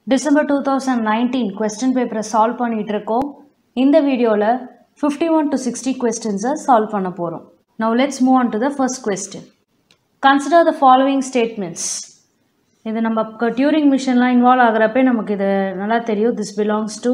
December two thousand nineteen question பேப்பரை solve பண்ணிகிட்டு இருக்கோம் இந்த வீடியோவில் ஃபிஃப்டி ஒன் டு சிக்ஸ்டி கொஸ்டின்ஸை சால்வ் பண்ண போகிறோம் now let's move on to the first question consider the following statements இது நம்ம டியூரிங் மிஷின்லாம் இன்வால்வ் ஆகிறப்பே நமக்கு இது நல்லா தெரியும் திஸ் பிலாங்ஸ் டு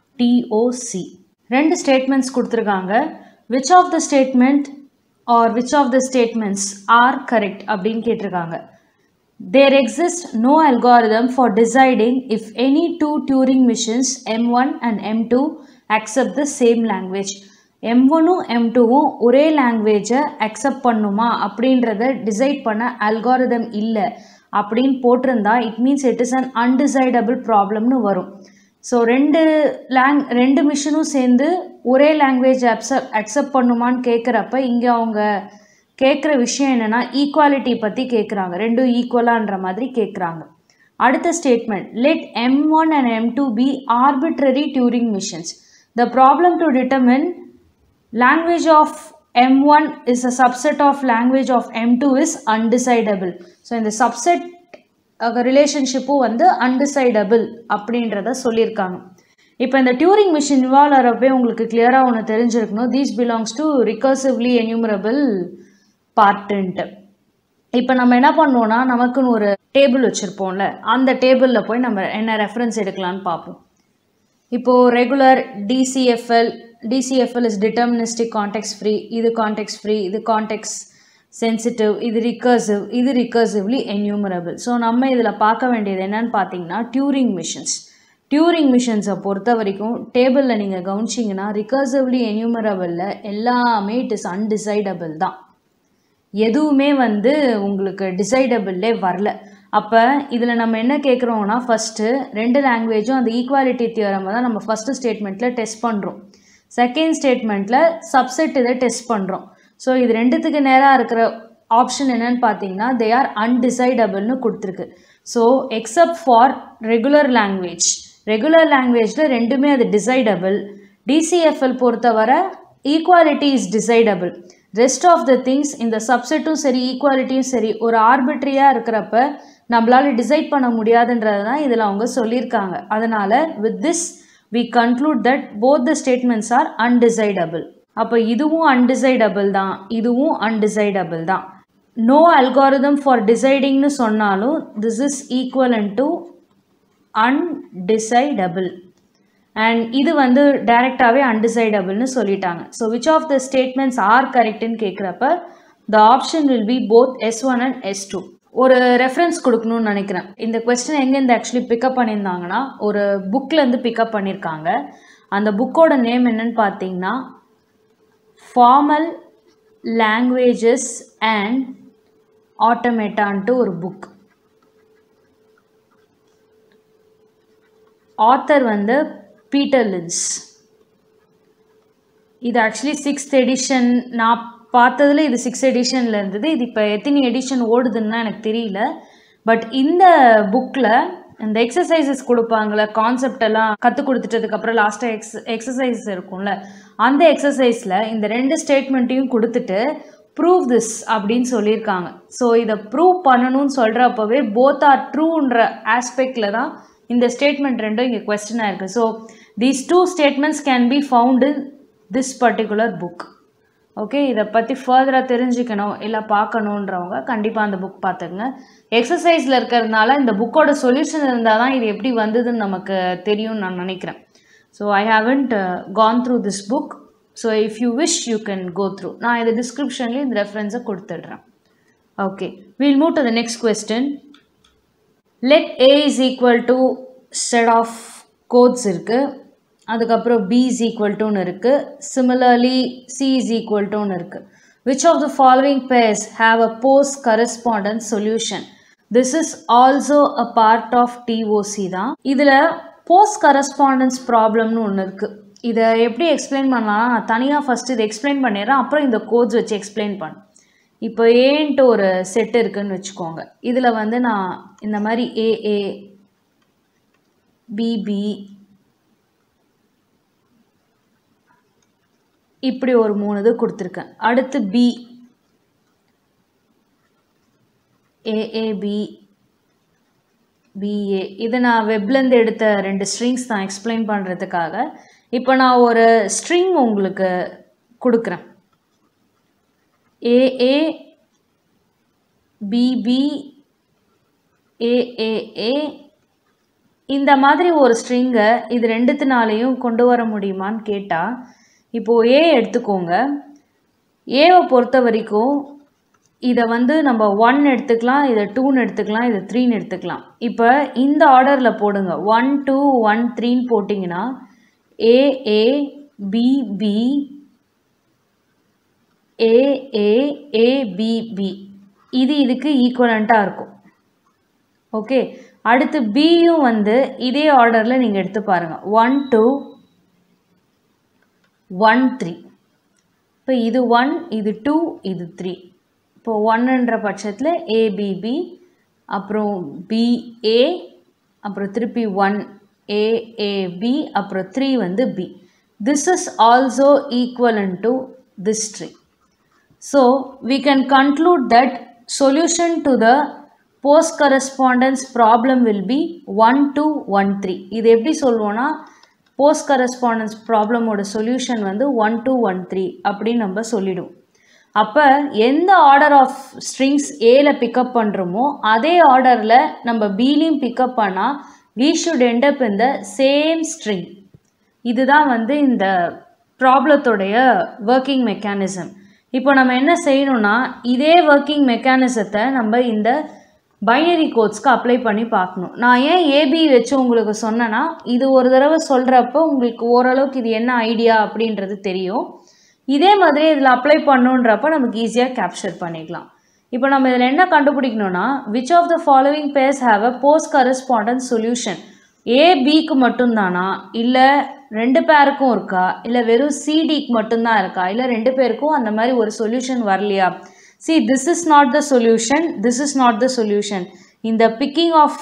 டிஓசி ரெண்டு ஸ்டேட்மெண்ட்ஸ் கொடுத்துருக்காங்க which of the statement are which of the statements are correct அப்படின்னு கேட்டிருக்காங்க There exists no algorithm for deciding if any two Turing machines M1 and M2 accept the same language. M1உம் M2வும் ஒரே லாங்குவேஜை accept பண்ணுமா அப்படின்றத decide பண்ண algorithm இல்லை அப்படின்னு போட்டிருந்தா it means it is an undecidable ப்ராப்ளம்னு வரும் ஸோ ரெண்டு லேங் ரெண்டு மிஷினும் சேர்ந்து ஒரே லாங்குவேஜ் அக்செப்ட் அக்செப்ட் பண்ணுமான்னு கேட்குறப்ப இங்கே அவங்க கேட்குற விஷயம் என்னென்னா ஈக்குவாலிட்டி பற்றி கேட்குறாங்க ரெண்டும் ஈக்குவலான்ற மாதிரி கேட்குறாங்க அடுத்த statement let M one and M two be arbitrary Turing machines the problem to determine language of M one is a subset of language of M two is undecidable so இந்த subset ரிலேஷன்ஷிப்பும் வந்து undecidable அப்படின்றத சொல்லியிருக்காங்க இப்போ இந்த Turing machine involve ஆகிறப்பே உங்களுக்கு கிளியராக ஒன்று தெரிஞ்சிருக்கணும் these belongs to recursively enumerable பார்ட்டுன்ட்டு இப்போ நம்ம என்ன பண்ணுவோம்னா நமக்குன்னு ஒரு டேபிள் வச்சுருப்போம்ல அந்த டேபிளில் போய் நம்ம என்ன ரெஃபரன்ஸ் எடுக்கலான்னு பார்ப்போம் இப்போது regular DCFL DCFL is deterministic context free இது கான்டெக்ட் ஃப்ரீ இது கான்டெக்ட் சென்சிட்டிவ் இது ரிகர்சிவ் இது ரிகர்சிவ்லி என்யூமரபிள் ஸோ நம்ம இதில் பார்க்க வேண்டியது என்னன்னு பார்த்தீங்கன்னா டியூரிங் மிஷின்ஸ் டியூரிங் மிஷின்ஸை பொறுத்த வரைக்கும் டேபிளில் நீங்கள் கவனிச்சிங்கன்னா ரிகர்சிவ்லி என்யூமரபிளில் எல்லாமே இட் இஸ் அன்டிசைடபிள் தான் எதுவுமே வந்து உங்களுக்கு டிசைடபிள்லே வரல அப்போ இதில் நம்ம என்ன கேட்குறோம்னா ஃபஸ்ட்டு ரெண்டு லாங்குவேஜும் அந்த ஈக்குவாலிட்டி தியரம் தான் நம்ம ஃபஸ்ட்டு ஸ்டேட்மெண்ட்டில் டெஸ்ட் பண்ணுறோம் செகண்ட் ஸ்டேட்மெண்ட்டில் சப்செட் இதை டெஸ்ட் பண்ணுறோம் ஸோ இது ரெண்டுத்துக்கு நேராக இருக்கிற ஆப்ஷன் என்னன்னு பார்த்தீங்கன்னா தே ஆர் அன்டிசைடபிள்னு கொடுத்துருக்கு so except for regular language regular லாங்குவேஜில் ரெண்டுமே அது டிசைடபிள் டிசிஎஃப்எல் பொறுத்தவரை equality is decidable rest of the things இந்த சப்செட்டும் சரி ஈக்குவாலிட்டியும் சரி ஒரு ஆர்பிட்ரியாக இருக்கிறப்ப நம்மளால் டிசைட் பண்ண முடியாதுன்றது தான் இதில் அவங்க சொல்லியிருக்காங்க அதனால் with this we conclude that both the statements are undecidable அப்போ இதுவும் அன்டிசைடபிள் தான் இதுவும் அன்டிசைடபிள் தான் நோ அல்காரிதம் ஃபார் டிசைடிங்னு சொன்னாலும் this is equivalent to undecidable and இது வந்து டைரெக்டாகவே அன்டிசைடபிள்னு சொல்லிட்டாங்க so which of the statements are கரெக்டுன்னு கேட்குறப்ப the option will be both S one and S two ஒரு ரெஃபரன்ஸ் கொடுக்கணும்னு நினைக்கிறேன் இந்த கொஸ்டின் எங்கேருந்து ஆக்சுவலி பிக்கப் பண்ணியிருந்தாங்கன்னா ஒரு புக்லேருந்து பிக்கப் பண்ணியிருக்காங்க அந்த புக்கோட நேம் என்னன்னு பார்த்தீங்கன்னா ஃபார்மல் லாங்குவேஜஸ் அண்ட் ஆட்டோமேட்டான்ட்டு ஒரு புக் ஆத்தர் வந்து பீட்டர் லின்ஸ் இது ஆக்சுவலி சிக்ஸ்த் எடிஷன் நான் பார்த்ததில் இது சிக்ஸ் எடிஷனில் இருந்தது இது இப்போ எத்தனை எடிஷன் ஓடுதுன்னு எனக்கு தெரியல பட் இந்த புக்கில் இந்த எக்ஸசைசஸ் கொடுப்பாங்களே கான்செப்ட் எல்லாம் கற்றுக் கொடுத்துட்டதுக்கப்புறம் லாஸ்ட்டாக எக்ஸ் எக்ஸசைஸ் இருக்கும்ல அந்த எக்ஸசைஸில் இந்த ரெண்டு ஸ்டேட்மெண்ட்டையும் கொடுத்துட்டு ப்ரூவ் திஸ் அப்படின்னு சொல்லியிருக்காங்க ஸோ இதை ப்ரூவ் பண்ணணும்னு சொல்கிறப்பவே போத் ஆர் ட்ரூன்ற ஆஸ்பெக்டில் தான் இந்த ஸ்டேட்மெண்ட் ரெண்டும் இங்கே கொஸ்டினாக இருக்குது so these two statements can be found in this particular book okay இதை பற்றி ஃபர்தராக தெரிஞ்சுக்கணும் இல்லை பார்க்கணுன்றவங்க கண்டிப்பாக அந்த புக் பார்த்துக்குங்க எக்ஸசைஸில் இருக்கிறதுனால இந்த புக்கோட சொல்யூஷன் இருந்தால் தான் இது எப்படி வந்ததுன்னு நமக்கு தெரியும்னு நான் நினைக்கிறேன் so I haven't gone through this book so if you wish you can go through நான் இது டிஸ்கிரிப்ஷன்லேயும் இந்த ரெஃபரன்ஸை கொடுத்துட்றேன் okay we'll move to the next question let A is equal to set of codes இருக்குது அதுக்கப்புறம் பி இஸ் ஈக்குவல் டுன்னு இருக்குது சிமிலர்லி சி இஸ் ஈக்குவல் டுன்னு இருக்குது which of the following pairs have a post correspondence solution this is also a part of DOC தான் இதில் post correspondence ப்ராப்ளம்னு ஒன்று இருக்குது இதை எப்படி எக்ஸ்பிளைன் பண்ணலாம் நான் தனியாக ஃபஸ்ட்டு இதை எக்ஸ்பிளைன் பண்ணிடுறேன் அப்புறம் இந்த கோட்ஸ் வச்சு எக்ஸ்பிளைன் பண்ணேன் இப்போ ஏன்ட்டு ஒரு செட் இருக்குன்னு வச்சுக்கோங்க இதில் வந்து நான் இந்த மாதிரி ஏஏ பிபி இப்படி ஒரு மூணு இது கொடுத்துருக்கேன் அடுத்து பி ஏஏபி பிஏ இது நான் வெப்லேருந்து எடுத்த ரெண்டு ஸ்ட்ரிங்ஸ் நான் எக்ஸ்பிளைன் பண்ணுறதுக்காக இப்போ நான் ஒரு ஸ்ட்ரிங் உங்களுக்கு கொடுக்குறேன் ஏஏ பிபி ஏஏஏ இந்த மாதிரி ஒரு ஸ்ட்ரிங்கை இது ரெண்டுத்தினாலையும் கொண்டு வர முடியுமான்னு கேட்டால் இப்போது ஏ எடுத்துக்கோங்க ஏவை பொறுத்த வரைக்கும் இதை வந்து நம்ம ஒன் எடுத்துக்கலாம் இதை டூன்னு எடுத்துக்கலாம் இதை த்ரீன்னு எடுத்துக்கலாம் இப்போ இந்த ஆர்டரில் போடுங்க ஒன் டூ ஒன் த்ரீன்னு போட்டிங்கன்னா ஏஏ பிபி ஏஏ ஏபிபி இது இதுக்கு ஈக்குவலண்ட்டாக இருக்கும் ஓகே அடுத்து பியும் வந்து இதே ஆர்டரில் நீங்கள் எடுத்து பாருங்கள் ஒன் டூ ஒன் த்ரீ இப்போ இது ஒன் இது டூ இது த்ரீ இப்போ ஒன்னுன்ற பட்சத்தில் ஏபிபி அப்புறம் பிஏ அப்புறம் திருப்பி ஒன் ஏஏபி அப்புறம் த்ரீ வந்து B this is also equivalent to this tree so we can conclude that solution to the post correspondence problem will be 1 to 1 3 இது எப்படி சொல்லுவோன்னா போஸ்ட் கரஸ்பாண்டன்ஸ் ப்ராப்ளமோட சொல்யூஷன் வந்து ஒன் டூ ஒன் த்ரீ அப்படின்னு நம்ம சொல்லிடுவோம் அப்போ எந்த ஆர்டர் ஆஃப் ஸ்ட்ரிங்ஸ் ஏல பிக்கப் பண்ணுறோமோ அதே ஆர்டரில் நம்ம பிலையும் பிக்கப் பண்ணால் we should end up in the same string இதுதான் வந்து இந்த ப்ராப்ளத்தோடைய ஒர்க்கிங் மெக்கானிசம் இப்போ நம்ம என்ன செய்யணும்னா இதே ஒர்க்கிங் மெக்கானிசத்தை நம்ம இந்த பைனரி கோட்ஸ்க்கு அப்ளை பண்ணி பார்க்கணும் நான் ஏன் ஏபி வச்சு உங்களுக்கு சொன்னேன்னா இது ஒரு தடவை சொல்கிறப்போ உங்களுக்கு ஓரளவுக்கு இது என்ன ஐடியா அப்படின்றது தெரியும் இதே மாதிரி இதில் அப்ளை பண்ணுன்றப்ப நமக்கு ஈஸியாக கேப்சர் பண்ணிக்கலாம் இப்போ நம்ம இதில் என்ன கண்டுபிடிக்கணும்னா which of the following pairs have a post correspondence solution A பிக்கு மட்டும்தானா இல்லை ரெண்டு பேருக்கும் இருக்கா இல்லை வெறும் சிடிக்கு மட்டும்தான் இருக்கா இல்லை ரெண்டு பேருக்கும் அந்த மாதிரி ஒரு சொல்யூஷன் வரலையா see this is not the solution this is not the solution இந்த பிக்கிங் ஆஃப்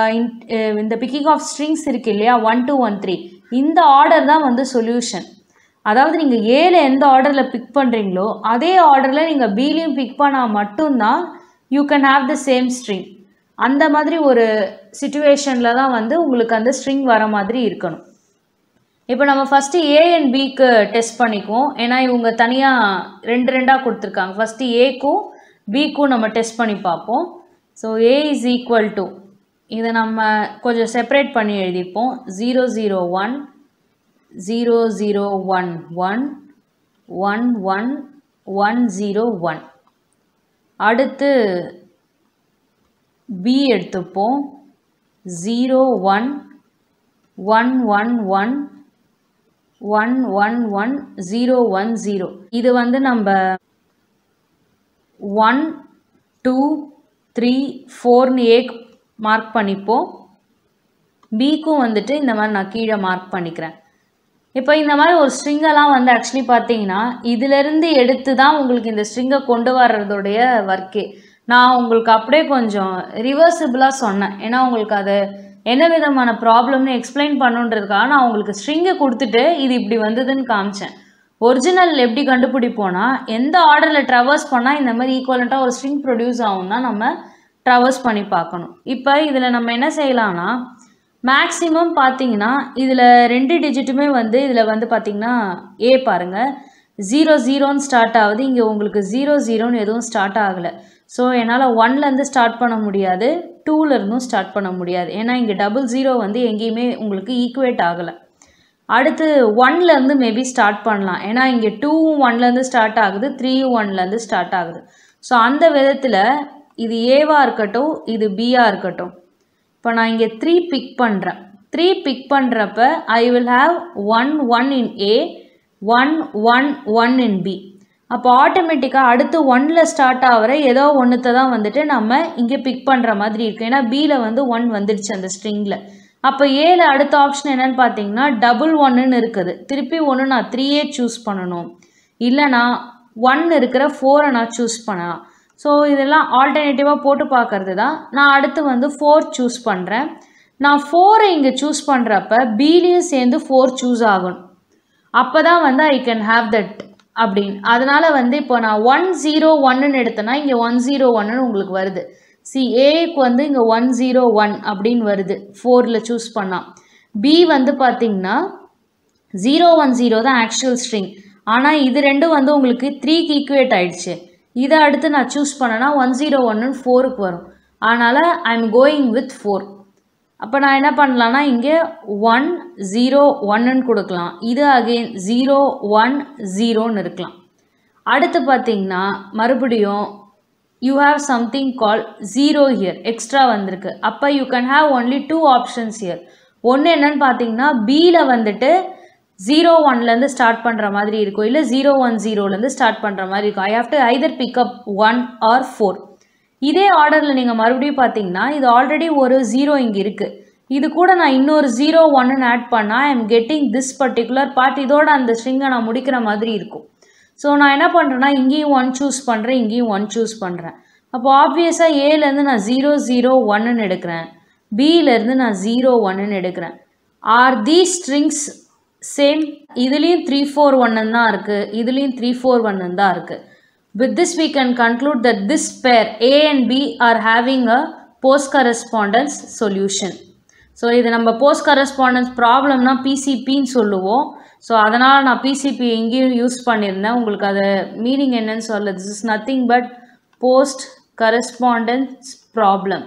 இந்த பிக்கிங் ஆஃப் ஸ்ட்ரிங்ஸ் இருக்கு இல்லையா ஒன் டூ ஒன் த்ரீ இந்த ஆர்டர் தான் வந்து சொல்யூஷன் அதாவது நீங்கள் ஏல எந்த ஆர்டரில் பிக் பண்ணுறீங்களோ அதே ஆர்டரில் நீங்கள் பிலையும் பிக் பண்ணால் மட்டும்தான் you can have the same string அந்த மாதிரி ஒரு சுச்சுவேஷனில் தான் வந்து உங்களுக்கு அந்த ஸ்ட்ரிங் வர மாதிரி இருக்கணும் இப்போ நம்ம ஃபஸ்ட்டு ஏ அண்ட் பிக்கு டெஸ்ட் பண்ணிக்குவோம் ஏன்னா இவங்க தனியாக ரெண்டு ரெண்டாக கொடுத்துருக்காங்க ஃபஸ்ட்டு ஏக்கும் பிக்கும் நம்ம டெஸ்ட் பண்ணி பார்ப்போம் so A is equal to இதை நம்ம கொஞ்சம் செப்பரேட் பண்ணி எழுதிப்போம் zero zero one zero zero one one one one one zero one அடுத்து பி எடுத்துப்போம் zero one one one one one one one zero one zero இது வந்து நம்ம ஒன் டூ த்ரீ ஃபோர்னு ஏ மார்க் பண்ணிப்போம் பிக்கும் வந்துட்டு இந்த மாதிரி நான் கீழே மார்க் பண்ணிக்கிறேன் இப்போ இந்த மாதிரி ஒரு ஸ்ட்ரிங்கெல்லாம் வந்து ஆக்சுவலி பார்த்தீங்கன்னா இதிலிருந்து எடுத்து தான் உங்களுக்கு இந்த ஸ்ட்ரிங்கை கொண்டு வர்றதோடைய ஒர்க்கே நான் உங்களுக்கு அப்படியே கொஞ்சம் ரிவர்சிபிளாக சொன்னேன் ஏன்னா உங்களுக்கு அது என்ன விதமான ப்ராப்ளம்னு எக்ஸ்பிளைன் பண்ணுன்றதுக்காக நான் உங்களுக்கு ஸ்ட்ரிங்கை கொடுத்துட்டு இது இப்படி வந்ததுன்னு காமிச்சேன் ஒரிஜினல் எப்படி கண்டுபிடிப்போம்னா எந்த ஆர்டரில் ட்ரவர்ஸ் பண்ணால் இந்த மாதிரி ஈக்குவலண்ட்டாக ஒரு ஸ்ட்ரிங் ப்ரொடியூஸ் ஆகும்னா நம்ம ட்ரவர்ஸ் பண்ணி பார்க்கணும் இப்போ இதில் நம்ம என்ன செய்யலாம்னா மேக்ஸிமம் பார்த்தீங்கன்னா இதில் ரெண்டு டிஜிட்டுமே வந்து இதில் வந்து பார்த்தீங்கன்னா ஏ பாருங்கள் ஜீரோ ஜீரோன்னு ஸ்டார்ட் ஆகுது இங்கே உங்களுக்கு ஜீரோ ஜீரோன்னு எதுவும் ஸ்டார்ட் ஆகலை ஸோ என்னால் ஒன்லேருந்து ஸ்டார்ட் பண்ண முடியாது டூலேருந்தும் ஸ்டார்ட் பண்ண முடியாது ஏன்னா இங்கே டபுள் ஜீரோ வந்து எங்கேயுமே உங்களுக்கு ஈக்குவேட் ஆகலை அடுத்து ஒன்லேருந்து மேபி ஸ்டார்ட் பண்ணலாம் ஏன்னா இங்கே டூவும் ஒன்லேருந்து ஸ்டார்ட் ஆகுது த்ரீயும் ஒன்லேருந்து ஸ்டார்ட் ஆகுது ஸோ அந்த விதத்தில் இது ஏவாக இருக்கட்டும் இது பியாக இருக்கட்டும் இப்போ நான் இங்கே த்ரீ பிக் பண்ணுறேன் த்ரீ பிக் பண்ணுறப்ப I will have one one in A one one one in B அப்போ ஆட்டோமேட்டிக்காக அடுத்து ஒன்னில் ஸ்டார்ட் ஆகிற ஏதோ ஒன்றுத்தை தான் வந்துட்டு நம்ம இங்கே பிக் பண்ணுற மாதிரி இருக்கும் ஏன்னா பியில் வந்து ஒன் வந்துடுச்சு அந்த ஸ்ட்ரிங்கில் அப்போ ஏல அடுத்த ஆப்ஷன் என்னன்னு பார்த்தீங்கன்னா டபுள் ஒன்னுன்னு இருக்குது திருப்பி ஒன்று நான் த்ரீயே சூஸ் பண்ணணும் இல்லைனா ஒன் இருக்கிற ஃபோரை நான் சூஸ் பண்ணலாம் ஸோ இதெல்லாம் ஆல்டர்னேட்டிவாக போட்டு பார்க்கறது தான் நான் அடுத்து வந்து ஃபோர் சூஸ் பண்ணுறேன் நான் ஃபோரை இங்கே சூஸ் பண்ணுறப்ப பிலையும் சேர்ந்து ஃபோர் சூஸ் ஆகணும் அப்போ தான் வந்து ஐ கேன் ஹாவ் தட் அப்படின்னு அதனால் வந்து இப்போ நான் ஒன் ஜீரோ ஒன்னுன்னு எடுத்தேன்னா இங்கே ஒன் ஜீரோ ஒன்னுன்னு உங்களுக்கு வருது சி ஏக்கு வந்து இங்கே ஒன் ஜீரோ ஒன் அப்படின்னு வருது ஃபோரில் சூஸ் பண்ணால் பி வந்து பார்த்தீங்கன்னா ஜீரோ ஒன் ஜீரோ தான் ஆக்சுவல் ஸ்ட்ரிங் ஆனால் இது ரெண்டும் வந்து உங்களுக்கு த்ரீக்கு ஈக்குவேட் ஆயிடுச்சு இதை அடுத்து நான் சூஸ் பண்ணேன்னா ஒன் ஜீரோ ஒன்னு ஃபோருக்கு வரும் அதனால் I am going with four அப்போ நான் என்ன பண்ணலான்னா இங்கே ஒன் ஜீரோ ஒன்னுன்னு கொடுக்கலாம் இது அகெயின் ஜீரோ ஒன் ஜீரோன்னு இருக்கலாம் அடுத்து பார்த்தீங்கன்னா மறுபடியும் you have something call zero here extra வந்திருக்கு அப்போ you can have only two options here ஒன்று என்னன்னு பார்த்தீங்கன்னா பியில் வந்துட்டு ஜீரோ ஒன்லேருந்து ஸ்டார்ட் பண்ணுற மாதிரி இருக்கும் இல்லை ஜீரோ ஒன் ஜீரோலேருந்து ஸ்டார்ட் பண்ணுற மாதிரி இருக்கும் I have to either pick up one or four இதே ஆர்டரில் நீங்கள் மறுபடியும் பார்த்தீங்கன்னா இது ஆல்ரெடி ஒரு ஜீரோ இங்கே இருக்குது இது கூட நான் இன்னொரு ஜீரோ ஒன்னு ஆட் பண்ணால் I am getting this particular part இதோட அந்த ஸ்ட்ரிங்கை நான் முடிக்கிற மாதிரி இருக்கும் ஸோ நான் என்ன பண்ணுறேன்னா இங்கேயும் ஒன் சூஸ் பண்ணுறேன் இங்கேயும் ஒன் சூஸ் பண்ணுறேன் அப்போ ஆப்வியஸாக ஏலேருந்து நான் ஜீரோ ஜீரோ ஒன்னுன்னு எடுக்கிறேன் பியிலேருந்து நான் ஜீரோ ஒன்னுன்னு எடுக்கிறேன் ஆர் தி ஸ்ட்ரிங்ஸ் சேம் இதுலேயும் த்ரீ ஃபோர் ஒன்னு தான் இருக்குது இதுலேயும் த்ரீ ஃபோர் ஒன்னு தான் இருக்குது with this we can conclude that this pair A and B are having a post correspondence solution so இது நம்ம போஸ்ட் கரஸ்பாண்டன்ஸ் ப்ராப்ளம்னா பிசிபின்னு சொல்லுவோம் ஸோ அதனால் நான் பிசிபி எங்கேயும் யூஸ் பண்ணியிருந்தேன் உங்களுக்கு அது மீனிங் என்னன்னு சொல்ல this is nothing but post correspondence problem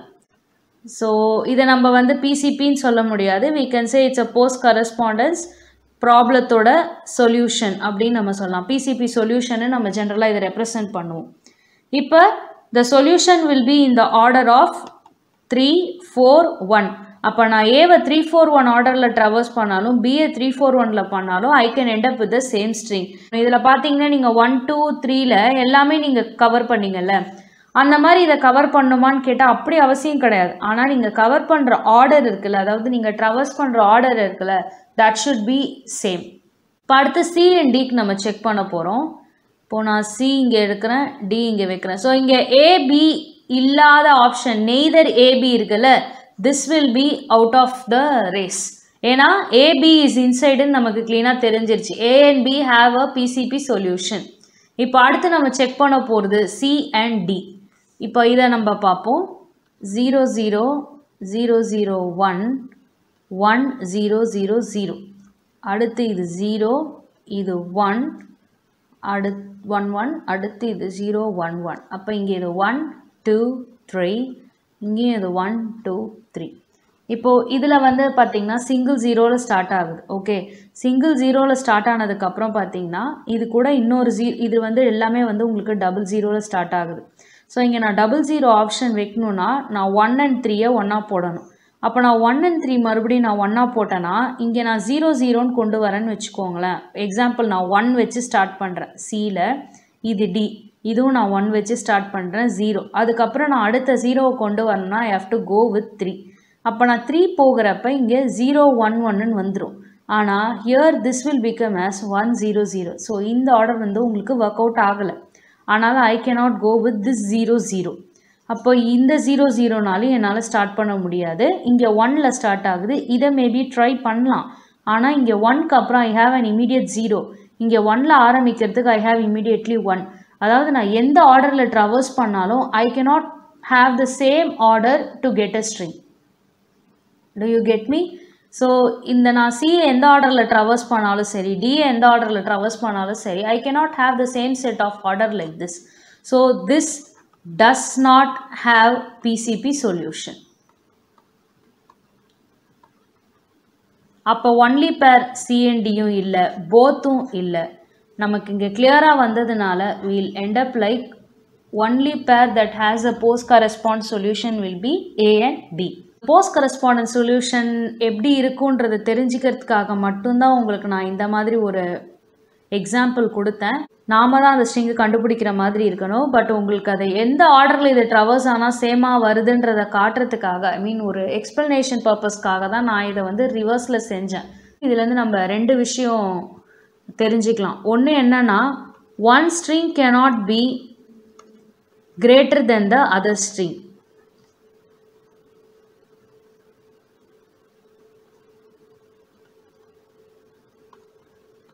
so இதை நம்ம வந்து பிசிபின்னு சொல்ல முடியாது we can say it's a post correspondence ப்ராப்ளத்தோட சொல்யூஷன் அப்படின்னு நம்ம சொல்லலாம் பிசிபி சொல்யூஷன்னு நம்ம ஜென்ரலாக இதை ரெப்ரசன்ட் பண்ணுவோம் இப்போ the solution will be in the order of three four one அப்போ நான் ஏவை த்ரீ ஃபோர் ஒன் ஆர்டரில் ட்ரவர்ஸ் பண்ணாலும் பிஏ த்ரீ ஃபோர் ஒனில் பண்ணாலும் I can end up with the same string இதில் பார்த்தீங்கன்னா நீங்கள் ஒன் டூ த்ரீல எல்லாமே நீங்கள் கவர் பண்ணீங்கல்ல அந்த மாதிரி இதை கவர் பண்ணுமான்னு கேட்டால் அப்படி அவசியம் கிடையாது ஆனால் நீங்கள் கவர் பண்ணுற ஆர்டர் இருக்குல்ல அதாவது நீங்கள் ட்ரவர்ஸ் பண்ணுற ஆர்டர் இருக்குல்ல தட் ஷுட் பி சேம் இப்போ அடுத்து சி அண்ட் டிக்கு நம்ம செக் பண்ண போகிறோம் இப்போ நான் சி இங்கே எடுக்கிறேன் டி இங்கே வைக்கிறேன் ஸோ இங்கே ஏபி இல்லாத ஆப்ஷன் நெய்தர் ஏபி இருக்குல்ல this will be out of the race ஏன்னா ஏபி இஸ் இன்சைடுன்னு நமக்கு க்ளீனாக தெரிஞ்சிருச்சு A and B have a PCP solution இப்போ அடுத்து நம்ம செக் பண்ண போகிறது சி அண்ட் டி இப்போ இதை நம்ம பார்ப்போம் zero zero zero zero one one zero zero zero அடுத்து இது ஜீரோ இது ஒன் அடு ஒன் ஒன் அடுத்து இது ஜீரோ ஒன் ஒன் அப்போ இங்கே இது ஒன் டூ த்ரீ இங்கேயும் இது ஒன் டூ த்ரீ இப்போது இதில் வந்து பார்த்திங்கன்னா சிங்கிள் ஜீரோவில் ஸ்டார்ட் ஆகுது ஓகே சிங்கிள் ஜீரோவில் ஸ்டார்ட் ஆனதுக்கப்புறம் பார்த்தீங்கன்னா இது கூட இன்னொரு ஜீ இது வந்து எல்லாமே வந்து உங்களுக்கு டபுள் ஜீரோவில் ஸ்டார்ட் ஆகுது ஸோ இங்கே நான் டபுள் ஜீரோ ஆப்ஷன் வைக்கணுன்னா நான் ஒன் அண்ட் த்ரீயை ஒன்றா போடணும் அப்போ நான் ஒன் அண்ட் த்ரீ மறுபடியும் நான் ஒன்றா போட்டேன்னா இங்கே நான் ஜீரோ ஜீரோன்னு கொண்டு வரேன்னு வச்சுக்கோங்களேன் எக்ஸாம்பிள் நான் ஒன் வச்சு ஸ்டார்ட் பண்ணுறேன் சியில் இது டி இதுவும் நான் ஒன் வச்சு ஸ்டார்ட் பண்ணுறேன் ஜீரோ அதுக்கப்புறம் நான் அடுத்த ஜீரோவை கொண்டு வரணும்னா I have to go with three அப்போ நான் த்ரீ போகிறப்ப இங்கே ஜீரோ ஒன் ஒன்னுன்னு வந்துடும் ஆனால் here this will become as one zero zero so இந்த ஆர்டர் வந்து உங்களுக்கு ஒர்க் அவுட் ஆகலை அதனால் I cannot go with this zero zero அப்போ இந்த ஜீரோ ஜீரோனாலும் என்னால் ஸ்டார்ட் பண்ண முடியாது இங்கே ஒனில் ஸ்டார்ட் ஆகுது இதை மேபி ட்ரை பண்ணலாம் ஆனால் இங்கே ஒன்க்கு அப்புறம் I have an immediate zero இங்கே ஒனில் ஆரம்பிக்கிறதுக்கு ஐ ஹாவ் இமீடியட்லி ஒன் அதாவது நான் எந்த ஆர்டரில் ட்ரவர்ஸ் பண்ணாலும் I cannot have the same order to get a string to you get me so இந்த நான் சி எந்த ஆர்டரில் ட்ரவர்ஸ் பண்ணாலும் சரி டி எந்த ஆர்டரில் ட்ரவர்ஸ் பண்ணாலும் சரி I cannot have the same set of order like this so this does not have PCP solution அப்போ ஒன்லி பேர் சிஎன்டியும் இல்லை போத்தும் இல்லை நமக்கு இங்கே கிளியராக வந்ததுனால we'll end up like only pair that has a post correspond solution will be A and B post correspondent solution எப்படி இருக்குன்றதை தெரிஞ்சுக்கிறதுக்காக மட்டும்தான் உங்களுக்கு நான் இந்த மாதிரி ஒரு எக்ஸாம்பிள் கொடுத்தேன் நாம தான் அந்த ஸ்ட்ரிங்கை கண்டுபிடிக்கிற மாதிரி இருக்கணும் பட் உங்களுக்கு அதை எந்த ஆர்டரில் இது ட்ரவர்ஸ் ஆனால் சேமாக வருதுன்றதை காட்டுறதுக்காக ஐ மீன் ஒரு எக்ஸ்ப்ளனேஷன் பர்பஸ்க்காக தான் நான் இதை வந்து ரிவர்ஸில் செஞ்சேன் இதுலேருந்து நம்ம ரெண்டு விஷயம் தெரிஞ்சுக்கலாம் ஒன்று என்னன்னா one string cannot be greater than the other string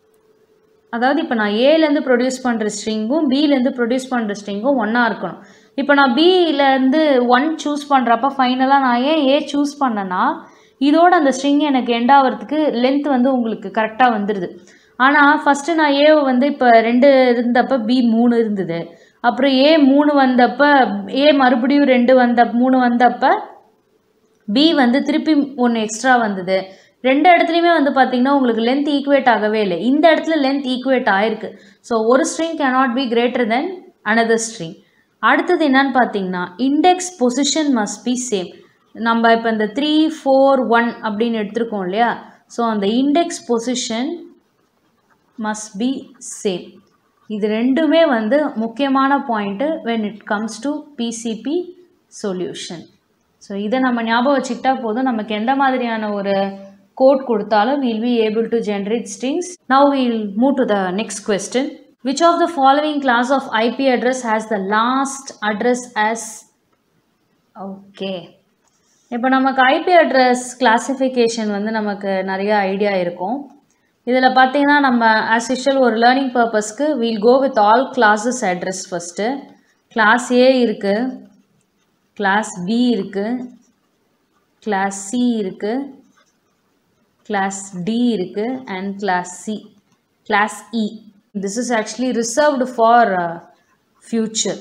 அதாவது இப்போ நான் ஏலேருந்து ப்ரொடியூஸ் பண்ணுற ஸ்ட்ரிங்கும் பிலேருந்து ப்ரொடியூஸ் பண்ணுற ஸ்ட்ரிங்கும் ஒன்றா இருக்கணும் இப்போ நான் பியிலேருந்து ஒன் சூஸ் பண்ணுறப்ப ஃபைனலாக நான் ஏன் ஏ சூஸ் பண்ணேன்னா இதோட அந்த ஸ்ட்ரிங் எனக்கு எண்ட் ஆகிறதுக்கு லென்த் வந்து உங்களுக்கு கரெக்டாக வந்துடுது ஆனால் ஃபஸ்ட்டு நான் ஏவை வந்து இப்போ ரெண்டு இருந்தப்போ பி மூணு இருந்தது அப்புறம் ஏ மூணு வந்தப்போ ஏ மறுபடியும் ரெண்டு வந்த மூணு வந்தப்போ பி வந்து திருப்பி ஒன்று எக்ஸ்ட்ரா வந்தது ரெண்டு இடத்துலையுமே வந்து பார்த்தீங்கன்னா உங்களுக்கு லென்த் ஈக்குவேட் ஆகவே இல்லை இந்த இடத்துல லென்த் ஈக்குவேட் ஆயிருக்கு ஸோ ஒரு string cannot be greater than another string அடுத்தது என்னன்னு பார்த்தீங்கன்னா index position must be same நம்ம இப்போ இந்த த்ரீ ஃபோர் ஒன் அப்படின்னு எடுத்திருக்கோம் இல்லையா ஸோ அந்த index position must be same இது ரெண்டுமே வந்து முக்கியமான point when it comes to PCP solution so இதை நம்ம ஞாபகம் வச்சுக்கிட்டா போதும் நமக்கு எந்த மாதிரியான ஒரு கோட் கொடுத்தாலும் will be able to generate strings now will move to the next question which of the following class of IP address has the last address as okay இப்போ நமக்கு ஐபி அட்ரஸ் கிளாசிஃபிகேஷன் வந்து நமக்கு நிறைய idea இருக்கும் இதில் பார்த்தீங்கன்னா நம்ம as usual ஒரு லேர்னிங் பர்பஸ்க்கு we'll go with all classes address first class A இருக்குது கிளாஸ் பி இருக்குது கிளாஸ் சி இருக்குது கிளாஸ் டி இருக்குது and class C class E this is actually reserved for future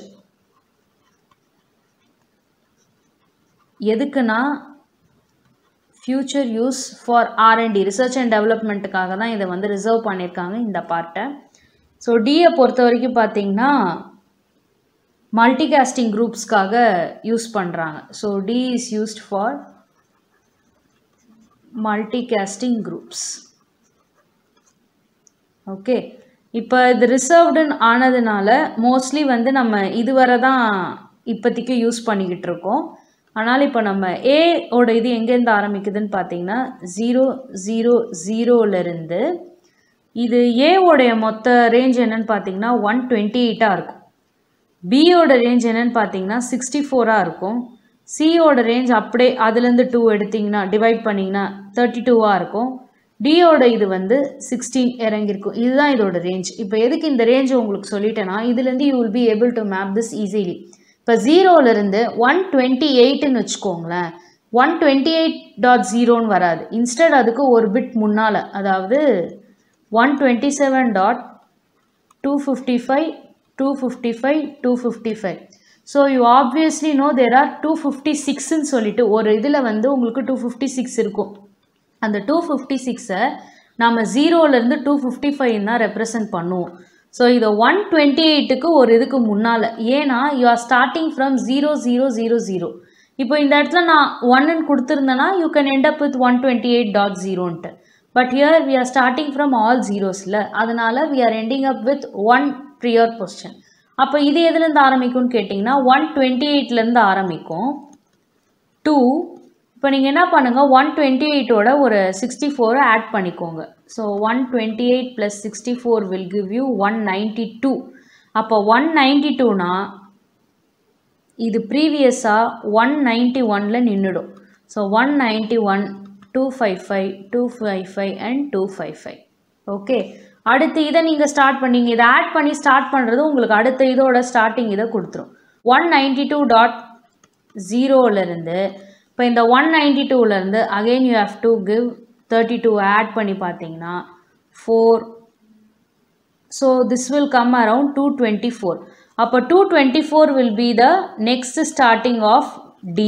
எதுக்குன்னா future use for R and D research and டெவலப்மெண்ட்டுக்காக தான் இதை வந்து reserve பண்ணியிருக்காங்க இந்த பார்ட்டை ஸோ டியை பொறுத்த வரைக்கும் பார்த்தீங்கன்னா மல்டிகாஸ்டிங் குரூப்ஸ்க்காக யூஸ் பண்ணுறாங்க so D is used for multicasting groups okay இப்போ இது ரிசர்வ்டுன்னு ஆனதுனால மோஸ்ட்லி வந்து நம்ம இதுவரை தான் இப்போதைக்கு யூஸ் பண்ணிக்கிட்டு இருக்கோம் ஆனால் இப்போ நம்ம ஏ ஓட இது எங்கேருந்து ஆரம்பிக்குதுன்னு பார்த்தீங்கன்னா ஜீரோ ஜீரோ ஜீரோலேருந்து இது ஏவோடைய மொத்த ரேஞ்ச் என்னன்னு பார்த்தீங்கன்னா ஒன் டுவெண்ட்டி எயிட்டாக இருக்கும் பியோட ரேஞ்ச் என்னன்னு பார்த்தீங்கன்னா சிக்ஸ்டி ஃபோராக இருக்கும் சியோட ரேஞ்ச் அப்படியே அதுலேருந்து டூ எடுத்திங்கன்னா டிவைட் பண்ணிங்கன்னா தேர்ட்டி டூவாக இருக்கும் டியோட இது வந்து சிக்ஸ்டீன் இறங்கியிருக்கும் இதுதான் இதோட ரேஞ்ச் இப்போ எதுக்கு இந்த ரேஞ்ச் உங்களுக்கு சொல்லிட்டேன்னா இதுலேருந்து you will be able to map this easily இப்போ ஜீரோலேருந்து ஒன் டுவெண்ட்டி எயிட்டுன்னு வச்சுக்கோங்களேன் ஒன் டுவெண்ட்டி எயிட் டாட் ஜீரோன்னு வராது இன்ஸ்டட் அதுக்கு ஒரு பிட் முன்னால் அதாவது one twenty seven dot two fifty five two fifty five two fifty five so you obviously know there are two fifty சிக்ஸ்ன்னு சொல்லிட்டு ஒரு இதில் வந்து உங்களுக்கு டூ ஃபிஃப்டி சிக்ஸ் இருக்கும் அந்த டூ ஃபிஃப்டி சிக்ஸை நம்ம ஜீரோலேருந்து டூ ஃபிஃப்டி ஃபைவ் தான் ரெப்ரசன்ட் பண்ணுவோம் ஸோ இதை ஒன் டுவெண்ட்டி எயிட்டுக்கு ஒரு இதுக்கு முன்னால் ஏன்னா you are starting from zero zero zero zero இப்போ இந்த இடத்துல நான் ஒன்னு கொடுத்துருந்தேன்னா you can end up with one twenty eight dot ஜீரோன்ட்டு but here we are starting from all ஜீரோஸில் அதனால் we are ending up with one prior position அப்போ இது எதுலேருந்து ஆரம்பிக்கும்னு கேட்டிங்கன்னா ஒன் டுவெண்ட்டி எயிட்லேருந்து ஆரம்பிக்கும் டூ இப்போ நீங்கள் என்ன பண்ணுங்கள் ஒன் டுவெண்ட்டி எயிட்டோட ஒரு சிக்ஸ்டி ஃபோரை ஆட் பண்ணிக்கோங்க so one twenty eight plus sixty four will give you one ninety two அப்போ ஒன் நைன்ட்டி டூனா இது ப்ரீவியஸாக ஒன் நைன்ட்டி ஒனில் நின்றுடும் so one ninety one two five five two five five and two five five okay அடுத்து இதை நீங்கள் start பண்ணீங்க இதை ஆட் பண்ணி ஸ்டார்ட் பண்ணுறது உங்களுக்கு அடுத்த இதோட ஸ்டார்டிங் இதை கொடுத்துரும் ஒன் நைன்ட்டி டூ டாட் ஜீரோலேருந்து இப்போ இந்த ஒன் நைன்ட்டி டூலேருந்து again you have to give thirty two add பண்ணி பார்த்தீங்கன்னா four so this will come around two twenty four அப்போ two twenty four will be the next starting of D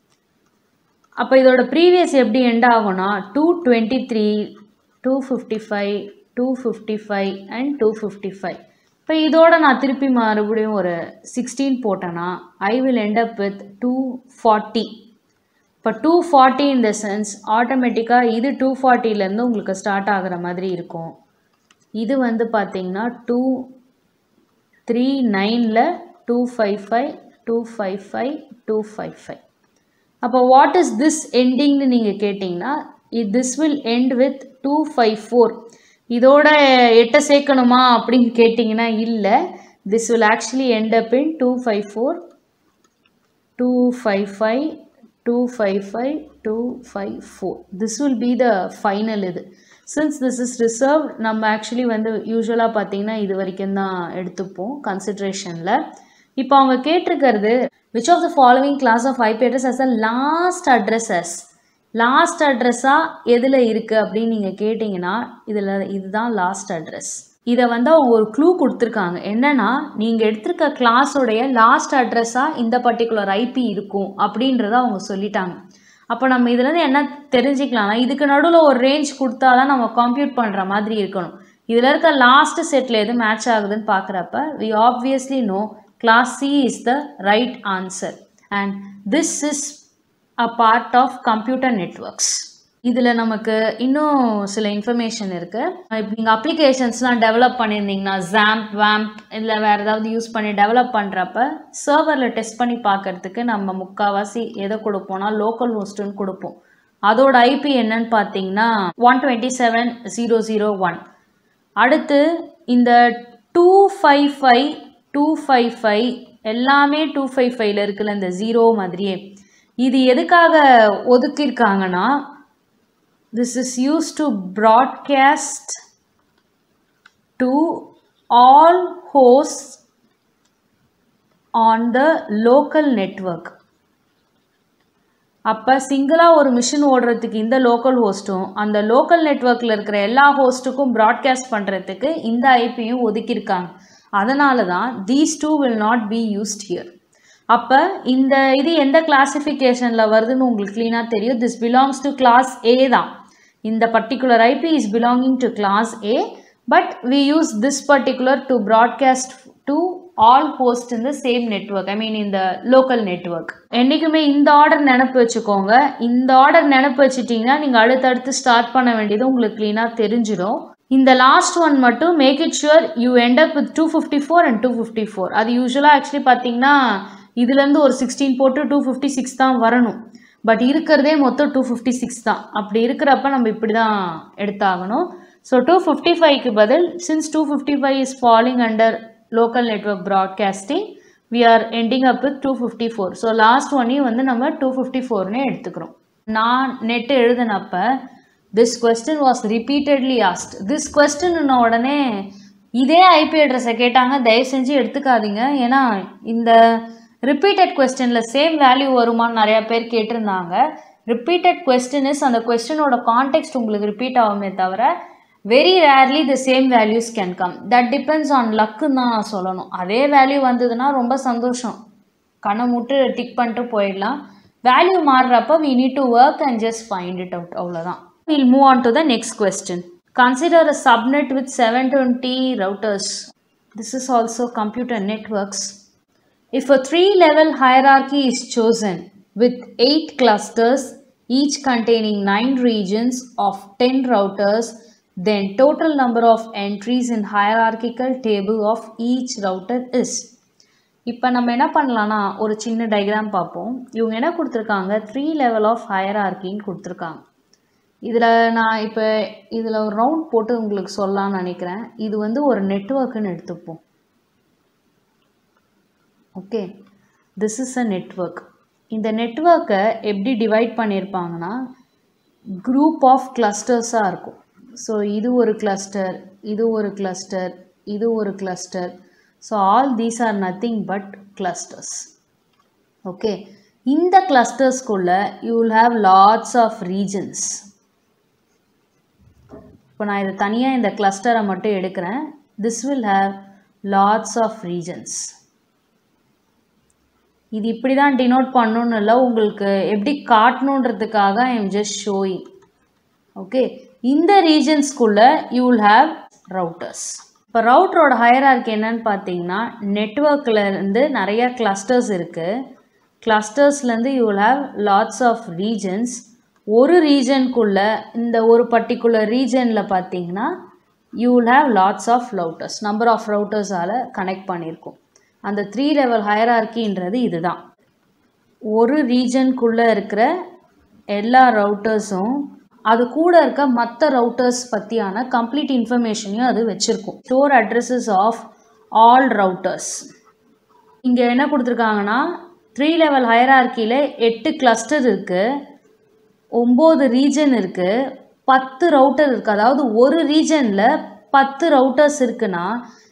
அப்போ இதோட previous எப்படி எண்ட் ஆகும்னா two twenty three two fifty five two fifty five and two fifty five இப்போ இதோட நான் திருப்பி மறுபடியும் ஒரு சிக்ஸ்டீன் போட்டேன்னா I will end up with two forty இப்போ two forty in the sense ஆட்டோமேட்டிக்காக இது டூ ஃபார்ட்டிலேருந்து உங்களுக்கு ஸ்டார்ட் ஆகிற மாதிரி இருக்கும் இது வந்து பார்த்தீங்கன்னா டூ த்ரீ நைனில் two five five two five five two five five அப்போ வாட் இஸ் திஸ் எண்டிங்னு நீங்கள் கேட்டிங்கன்னா it this will end with two five four இதோட எட்டை சேர்க்கணுமா அப்படின்னு கேட்டிங்கன்னா இல்லை this will actually end up in two five four two five five two five five two five four this will be the final இது since this is reserve நம்ம actually வந்து யூஸ்வலாக பார்த்தீங்கன்னா இது வரைக்கும் தான் எடுத்துப்போம் கன்சிட்ரேஷனில் இப்போ அவங்க கேட்டிருக்கிறது which of the following class of IP address as a last addresses last அட்ரஸாக எதில் இருக்குது அப்படின்னு நீங்கள் கேட்டிங்கன்னா இதில் இதுதான் லாஸ்ட் அட்ரஸ் இதை வந்து அவங்க ஒரு க்ளூ கொடுத்துருக்காங்க என்னன்னா நீங்கள் எடுத்திருக்க கிளாஸோடைய லாஸ்ட் அட்ரஸாக இந்த பர்டிகுலர் ஐபி இருக்கும் அப்படின்றத அவங்க சொல்லிட்டாங்க அப்போ நம்ம இதுலேருந்து என்ன தெரிஞ்சுக்கலாம்னா இதுக்கு நடுவில் ஒரு ரேஞ்ச் கொடுத்தா தான் நம்ம கம்ப்யூட் பண்ணுற மாதிரி இருக்கணும் இதில் இருக்க லாஸ்ட் செட்டில் எது மேட்ச் ஆகுதுன்னு பார்க்குறப்ப we obviously know class C is the right answer and this is a part of computer networks இதில் நமக்கு இன்னும் சில இன்ஃபர்மேஷன் இருக்குது இப்போ நீங்கள் அப்ளிகேஷன்ஸ்லாம் டெவலப் பண்ணியிருந்தீங்கன்னா ஜாம்ப் வேம்ப் இல்லை வேறு ஏதாவது யூஸ் பண்ணி டெவலப் பண்ணுறப்ப சர்வரில் டெஸ்ட் பண்ணி பார்க்கறதுக்கு நம்ம முக்கால்வாசி எதை கொடுப்போம்னா லோக்கல் ஹோஸ்ட்டுன்னு கொடுப்போம் அதோட ஐபி என்னன்னு பார்த்தீங்கன்னா one twenty seven zero zero one அடுத்து இந்த two five five two five five எல்லாமே டூ ஃபைவ் ஃபைவ்ல இருக்குல்ல இந்த ஜீரோ மாதிரியே இது எதுக்காக ஒதுக்கியிருக்காங்கன்னா this is used to broadcast to all hosts on the local network அப்போ சிங்கிளாக ஒரு மிஷின் ஓடுறதுக்கு இந்த லோக்கல் ஹோஸ்ட்டும் அந்த லோக்கல் நெட்ஒர்க்கில் இருக்கிற எல்லா ஹோஸ்ட்டுக்கும் ப்ராட்காஸ்ட் பண்ணுறதுக்கு இந்த ஐபியும் ஒதுக்கியிருக்காங்க அதனால தான் these two will not be used here அப்போ இந்த இது எந்த கிளாசிஃபிகேஷனில் வருதுன்னு உங்களுக்கு க்ளீனாக தெரியும் this belongs to class A தான் இந்த particular IP is belonging to class A but we use this particular to broadcast to all host in the same network I mean இந்த லோக்கல் நெட்ஒர்க் என்றைக்குமே இந்த ஆர்டர் நினப்பு வச்சுக்கோங்க இந்த order நினப்பு வச்சுட்டிங்கன்னா நீங்கள் அடுத்தடுத்து ஸ்டார்ட் பண்ண வேண்டியது உங்களுக்கு க்ளீனாக தெரிஞ்சிடும் இந்த லாஸ்ட் ஒன் மட்டும் make it sure you end up with two fifty four and two fifty four அது யூஸ்வலாக ஆக்சுவலி பார்த்தீங்கன்னா இதுலேருந்து ஒரு சிக்ஸ்டீன் போட்டு டூ ஃபிஃப்டி சிக்ஸ் தான் வரணும் பட் இருக்கிறதே மொத்தம் டூ ஃபிஃப்டி சிக்ஸ் தான் அப்படி இருக்கிறப்ப நம்ம இப்படி தான் எடுத்தாகணும் ஸோ டூ ஃபிஃப்டி ஃபைவ்க்கு பதில் since two fifty five is falling under local network broadcasting we are ending up with two fifty four so last ஒன்னையும் வந்து நம்ம டூ ஃபிஃப்டி ஃபோர்னே எடுத்துக்கிறோம் நான் நெட்டு எழுதினப்ப this question was repeatedly asked this question உடனே இதே ஐபி அட்ரஸை கேட்டாங்க தயவு செஞ்சு எடுத்துக்காதீங்க ஏன்னா இந்த ரிப்பீட்டட் கொஸ்டினில் சேம் வேல்யூ வருமான்னு நிறையா பேர் கேட்டிருந்தாங்க ரிப்பீட்டட் கொஸ்டின் இஸ் அந்த கொஸ்டினோட கான்டெக்ட் உங்களுக்கு ரிப்பீட் ஆகுமே தவிர very rarely the same values can come that depends on லக்குன்னு தான் நான் சொல்லணும் அதே வேல்யூ வந்ததுன்னா ரொம்ப சந்தோஷம் கண்ணை முட்டு டிக் பண்ணிட்டு போயிடலாம் வேல்யூ மாறுறப்ப we need to work and just find it out அவ்வளோதான் will move on to the next question consider a subnet with seven twenty routers this is also computer networks If a three level hierarchy is chosen with eight clusters, each containing nine regions of 10 routers, then total number of entries in hierarchical table of each router is. இப்போ நம்ம என்ன பண்ணலாம்னா ஒரு சின்ன diagram பார்ப்போம் இவங்க என்ன கொடுத்துருக்காங்க த்ரீ லெவல் ஆஃப் ஹையரார்கின்னு கொடுத்துருக்காங்க இதில் நான் இப்போ இதில் ஒரு ரவுண்ட் போட்டு உங்களுக்கு சொல்லலாம்னு நினைக்கிறேன் இது வந்து ஒரு நெட்ஒர்க்குன்னு எடுத்துப்போம் okay this is a network இந்த நெட்ஒர்க்கை எப்படி டிவைட் பண்ணியிருப்பாங்கன்னா குரூப் ஆஃப் கிளஸ்டர்ஸாக இருக்கும் ஸோ இது ஒரு கிளஸ்டர் இது ஒரு கிளஸ்டர் இது ஒரு cluster so all these are nothing but clusters okay இந்த கிளஸ்டர்ஸ்குள்ள you will have lots of regions இப்போ நான் இதை தனியாக இந்த கிளஸ்டரை மட்டும் எடுக்கிறேன் this will have lots of regions இது இப்படி தான் டினோட் பண்ணணும்னு இல்லை உங்களுக்கு எப்படி காட்டணுன்றதுக்காக I am just showing okay இந்த ரீஜன்ஸ்குள்ள யூ வில் ஹாவ் ரவுட்டர்ஸ் இப்போ ரவுட்டரோட ஹையரார்க்கு என்னன்னு பார்த்தீங்கன்னா நெட்ஒர்க்கில் இருந்து நிறைய கிளஸ்டர்ஸ் இருக்குது கிளஸ்டர்ஸ்லேருந்து you will have lots of regions ஒரு ரீஜனுக்குள்ள இந்த ஒரு பர்டிகுலர் ரீஜனில் பார்த்தீங்கன்னா you will have lots of routers number of ரவுட்டர்ஸால் கனெக்ட் பண்ணியிருக்கோம் அந்த த்ரீ லெவல் ஹையரார்கின்றது இதுதான் ஒரு ரீஜனுக்குள்ளே இருக்கிற எல்லா ரவுட்டர்ஸும் அது கூட இருக்க மற்ற ரவுட்டர்ஸ் பற்றியான கம்ப்ளீட் இன்ஃபர்மேஷனையும் அது வச்சுருக்கும் store addresses of all routers இங்கே என்ன கொடுத்துருக்காங்கன்னா த்ரீ லெவல் ஹையரார்கியில் எட்டு கிளஸ்டர் இருக்குது ஒம்பது ரீஜன் இருக்குது பத்து ரவுட்டர் இருக்குது அதாவது ஒரு ரீஜனில் பத்து ரவுட்டர்ஸ் இருக்குன்னா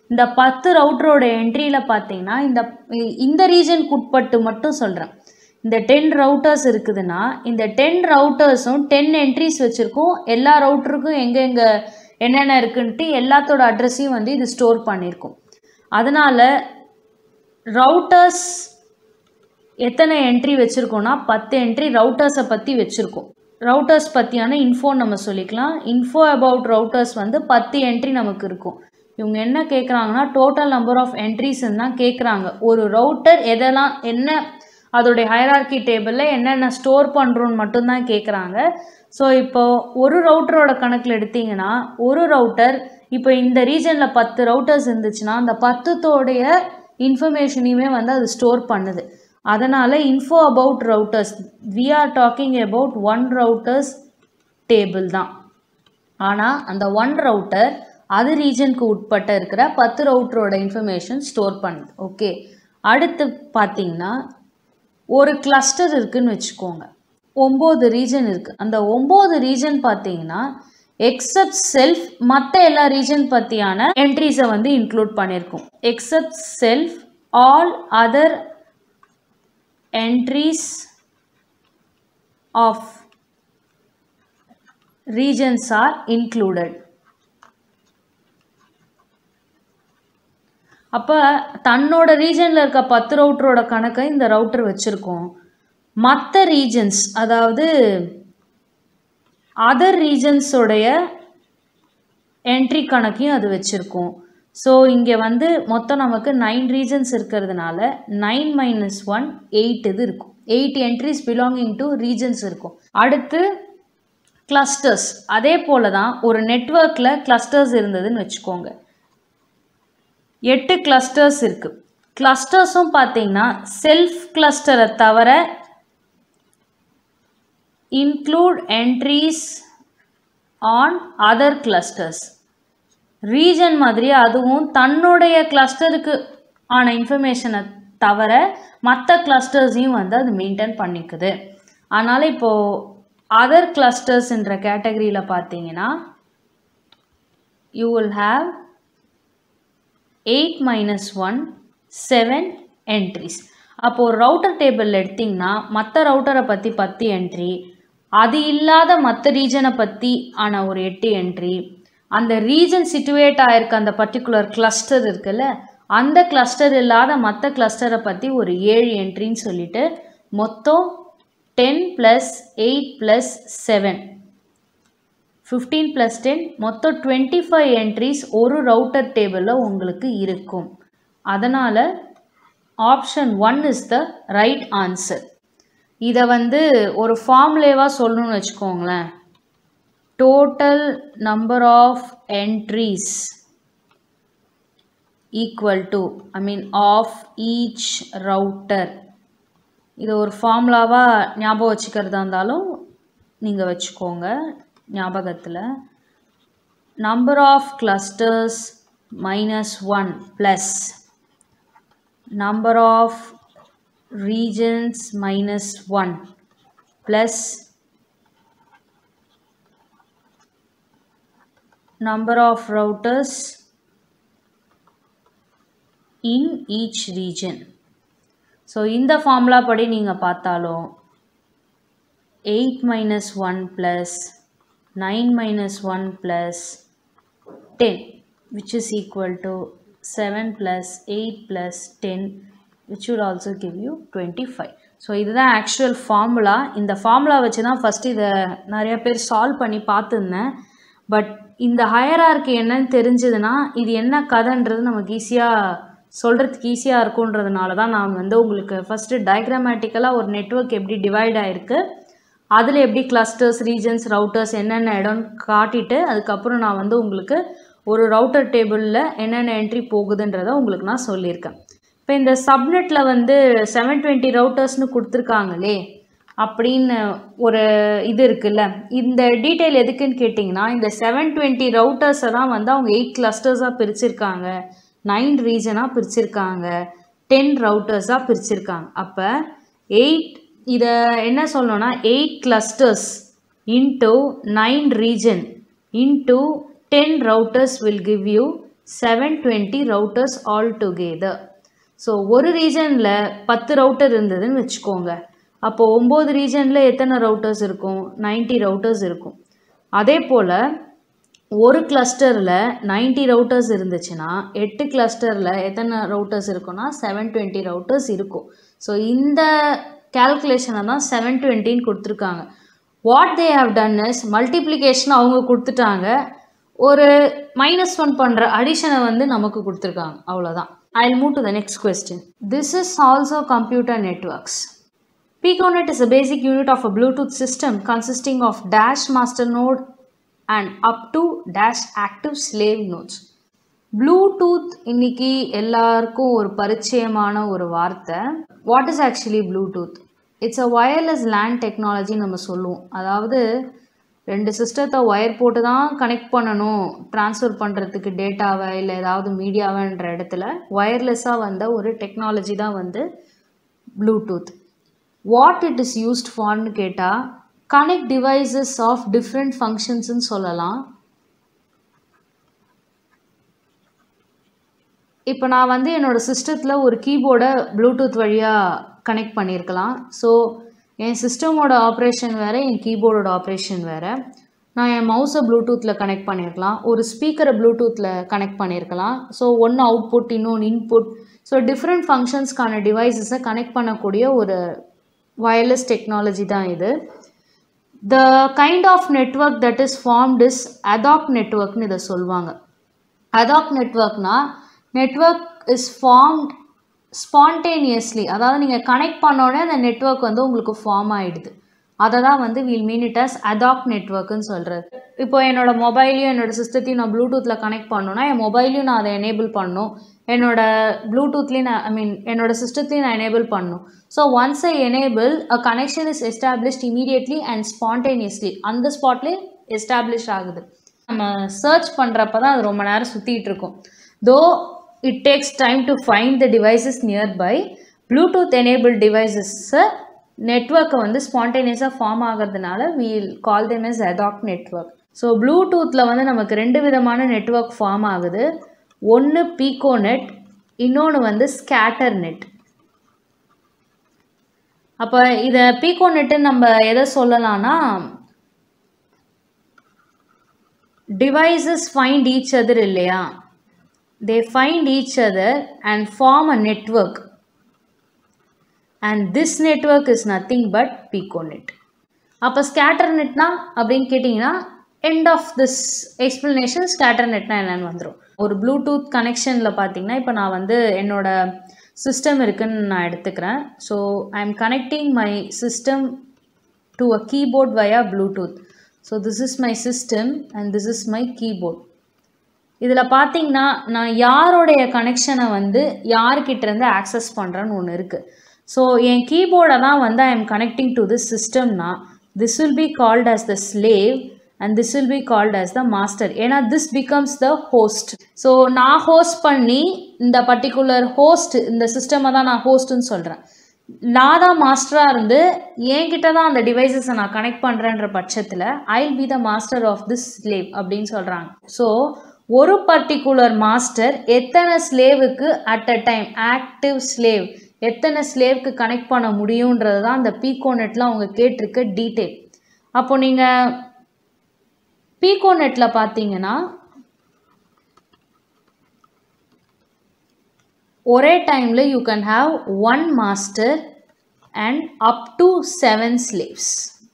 இந்த பத்து ரவுட்டரோட என்ட்ரியில் பார்த்தீங்கன்னா இந்த இந்த ரீஜனுக்கு உட்பட்டு மட்டும் சொல்கிறேன் இந்த டென் ரவுட்டர்ஸ் இருக்குதுன்னா இந்த டென் ரவுட்டர்ஸும் டென் என்ட்ரிஸ் வச்சுருக்கோம் எல்லா ரவுட்டருக்கும் எங்கெங்கே என்னென்ன இருக்குன்ட்டு எல்லாத்தோட அட்ரஸையும் வந்து இது ஸ்டோர் பண்ணியிருக்கும் அதனால் ரவுட்டர்ஸ் எத்தனை என்ட்ரி வச்சுருக்கோன்னா பத்து என்ட்ரி ரவுட்டர்ஸை பற்றி வச்சுருக்கோம் ரவுட்டர்ஸ் பற்றியான இன்ஃபோ நம்ம சொல்லிக்கலாம் இன்ஃபோ அபவுட் ரவுட்டர்ஸ் வந்து பத்து என்ட்ரி நமக்கு இருக்கும் இவங்க என்ன கேட்குறாங்கன்னா டோட்டல் நம்பர் ஆஃப் என்ட்ரிஸ்ன்னு தான் கேட்குறாங்க ஒரு ரவுட்டர் எதெல்லாம் என்ன அதோடைய ஹைரார்கி டேபிளில் என்னென்ன ஸ்டோர் பண்ணுறோன்னு மட்டும்தான் கேட்குறாங்க ஸோ இப்போ ஒரு ரவுட்டரோட கணக்கில் எடுத்தீங்கன்னா ஒரு ரவுட்டர் இப்போ இந்த ரீஜனில் பத்து ரவுட்டர்ஸ் இருந்துச்சுன்னா அந்த பத்துத்தோடைய இன்ஃபர்மேஷனையுமே வந்து அது ஸ்டோர் பண்ணுது அதனால் info about routers we are talking about one routers table தான் ஆனால் அந்த ஒன் ரவுட்டர் அது ரீஜனுக்கு உட்பட்ட இருக்கிற பத்து ரவுட்டரோட இன்ஃபர்மேஷன் ஸ்டோர் பண்ணுது ஓகே அடுத்து பார்த்தீங்கன்னா ஒரு கிளஸ்டர் இருக்குன்னு வச்சுக்கோங்க ஒம்பது ரீஜன் இருக்குது அந்த ஒம்பது ரீஜன் பார்த்தீங்கன்னா எக்ஸப்ட் செல்ஃப் மற்ற எல்லா ரீஜன் பற்றியான என்ட்ரிஸை வந்து இன்க்ளூட் பண்ணியிருக்கோம் except self all other entries of regions are included அப்போ தன்னோட ரீஜனில் இருக்க பத்து ரவுட்டரோட கணக்கை இந்த ரவுட்டர் வச்சுருக்கோம் மற்ற ரீஜன்ஸ் அதாவது அதர் ரீஜன்ஸோடைய என்ட்ரி கணக்கையும் அது வச்சுருக்கோம் ஸோ இங்கே வந்து மொத்தம் நமக்கு நைன் ரீஜன்ஸ் இருக்கிறதுனால நைன் மைனஸ் ஒன் எயிட் இது இருக்கும் eight entries belonging to regions இருக்கும் அடுத்து கிளஸ்டர்ஸ் அதே போல் தான் ஒரு நெட்ஒர்க்கில் கிளஸ்டர்ஸ் இருந்ததுன்னு வச்சுக்கோங்க எட்டு கிளஸ்டர்ஸ் இருக்குது கிளஸ்டர்ஸும் பார்த்தீங்கன்னா செல்ஃப் கிளஸ்டரை தவிர include entries on other clusters region மாதிரி அதுவும் தன்னுடைய கிளஸ்டருக்கு ஆன இன்ஃபர்மேஷனை தவிர மற்ற கிளஸ்டர்ஸையும் வந்து அது மெயின்டைன் பண்ணிக்குது அதனால் இப்போது அதர் கிளஸ்டர்ஸ்ன்ற கேட்டகரியில் பார்த்தீங்கன்னா you will have eight minus one seven entries அப்போது ரவுட்டர் டேபிள் எடுத்திங்கன்னா மற்ற ரவுட்டரை பற்றி பத்து என்ட்ரி அது இல்லாத மற்ற ரீஜனை பற்றி ஆன ஒரு எட்டு என்ட்ரி அந்த ரீஜன் சிட்டுவேட் ஆயிருக்க அந்த பர்டிகுலர் கிளஸ்டர் இருக்குல்ல அந்த கிளஸ்டர் இல்லாத மற்ற கிளஸ்டரை பற்றி ஒரு ஏழு என்ட்ரின்னு சொல்லிட்டு மொத்தம் ten plus eight plus seven fifteen plus ten மொத்தம் டுவெண்ட்டி ஃபைவ் என்ட்ரிஸ் ஒரு ரவுட்டர் டேபிளில் உங்களுக்கு இருக்கும் அதனால் option one is the right answer இதை வந்து ஒரு ஃபார்ம்லேவாக சொல்லணும்னு வச்சுக்கோங்களேன் total number of entries equal to I mean of each router இது ஒரு ஃபார்முலாவாக ஞாபகம் வச்சுக்கிறதா இருந்தாலும் நீங்கள் வச்சுக்கோங்க ஞாபகத்தில் number of clusters minus one plus number of regions minus one plus number of routers in each region so இந்த ஃபார்முலா படி நீங்கள் பார்த்தாலும் eight minus one plus nine minus one plus ten which is equal to seven plus eight plus ten which would also give you twenty five so இதுதான் actual formula இந்த formula வச்சு தான் first இதை நிறைய பேர் சால்வ் பண்ணி பார்த்துருந்தேன் but இந்த ஹயரார்க்கு என்னன்னு தெரிஞ்சதுன்னா இது என்ன கதைன்றது நமக்கு ஈஸியாக சொல்கிறதுக்கு ஈஸியாக இருக்குன்றதுனால தான் நான் வந்து உங்களுக்கு ஃபஸ்ட்டு டயக்ராமேட்டிக்கலாக ஒரு நெட்ஒர்க் எப்படி டிவைட் ஆகிருக்கு அதில் எப்படி கிளஸ்டர்ஸ் ரீஜன்ஸ் ரவுட்டர்ஸ் என்னென்ன இடம்னு காட்டிட்டு அதுக்கப்புறம் நான் வந்து உங்களுக்கு ஒரு ரவுட்டர் டேபிளில் என்னென்ன என்ட்ரி போகுதுன்றதை உங்களுக்கு நான் சொல்லியிருக்கேன் இப்போ இந்த சப்நெட்டில் வந்து செவன் டுவெண்ட்டி ரவுட்டர்ஸ்னு கொடுத்துருக்காங்களே அப்படின்னு ஒரு இது இருக்குல்ல இந்த டீட்டெயில் எதுக்குன்னு கேட்டிங்கன்னா இந்த செவன் டுவெண்ட்டி ரவுட்டர்ஸை தான் வந்து அவங்க எயிட் கிளஸ்டர்ஸாக பிரிச்சிருக்காங்க நைன் ரீஜனாக பிரிச்சிருக்காங்க டென் ரவுட்டர்ஸாக பிரிச்சிருக்காங்க அப்போ எயிட் இதை என்ன சொல்லணும்னா eight clusters into nine region into ten routers will give you seven twenty routers all together so ஒரு ரீஜனில் பத்து ரவுட்டர் இருந்ததுன்னு வச்சுக்கோங்க அப்போது ஒம்பது ரீஜனில் எத்தனை ரவுட்டர்ஸ் இருக்கும் 90 ரவுட்டர்ஸ் இருக்கும் அதே போல் ஒரு கிளஸ்டரில் 90 ரவுட்டர்ஸ் இருந்துச்சுன்னா எட்டு கிளஸ்டரில் எத்தனை ரவுட்டர்ஸ் இருக்கும்னா செவன் டுவெண்ட்டி ரவுட்டர்ஸ் இருக்கும் ஸோ இந்த கேல்குலேஷனை தான் செவன் டுவெண்ட்டின்னு கொடுத்துருக்காங்க what they have done is multiplication அவங்க கொடுத்துட்டாங்க ஒரு மைனஸ் ஒன் பண்ணுற அடிஷனை வந்து நமக்கு கொடுத்துருக்காங்க அவ்வளோதான் I move to the next question this is also computer networks Piconet is a basic unit of a Bluetooth system consisting of dash master node and up to dash active slave nodes. Bluetooth இன்னைக்கு எல்லாருக்கும் ஒரு பரிச்சயமான ஒரு வார்த்தை what is actually Bluetooth it's a wireless LAN technology நம்ம சொல்லுவோம் அதாவது ரெண்டு சிஸ்டத்தை ஒயர் போட்டு தான் கனெக்ட் பண்ணணும் ட்ரான்ஸ்ஃபர் பண்ணுறதுக்கு டேட்டாவை இல்லை ஏதாவது மீடியாவைன்ற இடத்துல ஒயர்லெஸ்ஸாக வந்த ஒரு டெக்னாலஜி தான் வந்து Bluetooth what it is used ஃபார்னு கேட்டால் கனெக்ட் டிவைசஸ் ஆஃப் டிஃப்ரெண்ட் ஃபங்க்ஷன்ஸ்னு சொல்லலாம் இப்போ நான் வந்து என்னோடய சிஸ்டத்தில் ஒரு கீபோர்டை ப்ளூடூத் வழியாக கனெக்ட் பண்ணியிருக்கலாம் ஸோ என் சிஸ்டமோட ஆப்ரேஷன் வேறு என் கீபோர்டோட ஆப்ரேஷன் வேறு நான் என் மவுஸை ப்ளூடூத்தில் கனெக்ட் பண்ணியிருக்கலாம் ஒரு ஸ்பீக்கரை ப்ளூடூத்தில் கனெக்ட் பண்ணியிருக்கலாம் ஸோ ஒன்று அவுட்புட் இன்னொன்று இன்புட் ஸோ டிஃப்ரெண்ட் ஃபங்க்ஷன்ஸ்க்கான டிவைசஸை கனெக்ட் பண்ணக்கூடிய ஒரு வயர்லெஸ் டெக்னாலஜி தான் இது the kind of network that is formed is ad hoc நெட்ஒர்க்னு இதை சொல்லுவாங்க அடாக் நெட்ஒர்க்னா நெட்ஒர்க் இஸ் ஃபார்ம்ட் ஸ்பான்டேனியஸ்லி அதாவது நீங்கள் கனெக்ட் பண்ணோடனே அந்த நெட்ஒர்க் வந்து உங்களுக்கு ஃபார்ம் ஆகிடுது அதை தான் வந்து will mean it as ad hoc நெட்ஒர்க்குன்னு சொல்கிறது இப்போ என்னோட மொபைலையும் என்னோட சிஸ்டத்தையும் நான் ப்ளூடூத்தில் கனெக்ட் பண்ணணும்னா என் மொபைலையும் நான் அதை எனேபிள் பண்ணணும் என்னோட ப்ளூடூத்லேயும் நான் ஐ மீன் என்னோட சிஸ்டத்தையும் நான் எனேபிள் பண்ணணும் so once I enable a connection is established immediately and spontaneously அந்த ஸ்பாட்லேயே எஸ்டாப்ளிஷ் ஆகுது நம்ம சர்ச் பண்ணுறப்ப தான் அது ரொம்ப நேரம் சுற்றிட்டு இருக்கும் though it takes time to find the devices nearby Bluetooth enable டிவைசஸை நெட்ஒர்க்கை வந்து ஸ்பான்டேனியஸாக ஃபார்ம் ஆகிறதுனால we'll call them as ad hoc network so ப்ளூடூத்தில் வந்து நமக்கு ரெண்டு விதமான நெட்ஒர்க் ஃபார்ம் ஆகுது ஒன்று பீகோ நெட் இன்னொன்று வந்து ஸ்கேட்டர் நெட் அப்போ இதை பீகோ நெட்டுன்னு நம்ம எதை சொல்லலாம்னா டிவைசஸ் ஃபைண்ட் ஈச் அதர் இல்லையா they find each other and form a network and this network is nothing but piconet அப்போ ஸ்கேட்டர் நெட்னா அப்படின்னு கேட்டிங்கன்னா end of this explanation scatter நெட்னா என்னென்னு வந்துடும் ஒரு ப்ளூடூத் கனெக்ஷனில் பார்த்தீங்கன்னா இப்போ நான் வந்து என்னோட சிஸ்டம் இருக்குன்னு நான் எடுத்துக்கிறேன் so I am connecting my system to a keyboard via Bluetooth so this is my system and this is my keyboard இதில் பார்த்தீங்கன்னா நான் யாரோடைய கனெக்ஷனை வந்து யார்கிட்டேருந்து ஆக்சஸ் பண்ணுறேன்னு ஒன்று இருக்குது ஸோ என் கீபோர்டை தான் வந்து I am connecting to this சிஸ்டம்னா this will be called as the slave and this will be called as the master ஏன்னா this becomes the host so நான் ஹோஸ்ட் பண்ணி இந்த பர்டிகுலர் ஹோஸ்ட் இந்த சிஸ்டமை தான் நான் ஹோஸ்ட்டுன்னு சொல்கிறேன் நான் தான் மாஸ்டராக இருந்து என்கிட்ட தான் அந்த டிவைசஸை நான் கனெக்ட் பண்ணுறேன்ற பட்சத்தில் I will be the master of this slave அப்படின்னு சொல்கிறாங்க ஸோ ஒரு பர்டிகுலர் மாஸ்டர் எத்தனை ஸ்லேவுக்கு at a time active slave எத்தனை ஸ்லேவ்க்கு கனெக்ட் பண்ண முடியுன்றது தான் அந்த பீகோநெட்டில் அவங்க கேட்டிருக்க டீட்டெயில் அப்போ நீங்கள் பீகோநெட்டில் பார்த்தீங்கன்னா ஒரே டைமில் you can have one master and up to seven slaves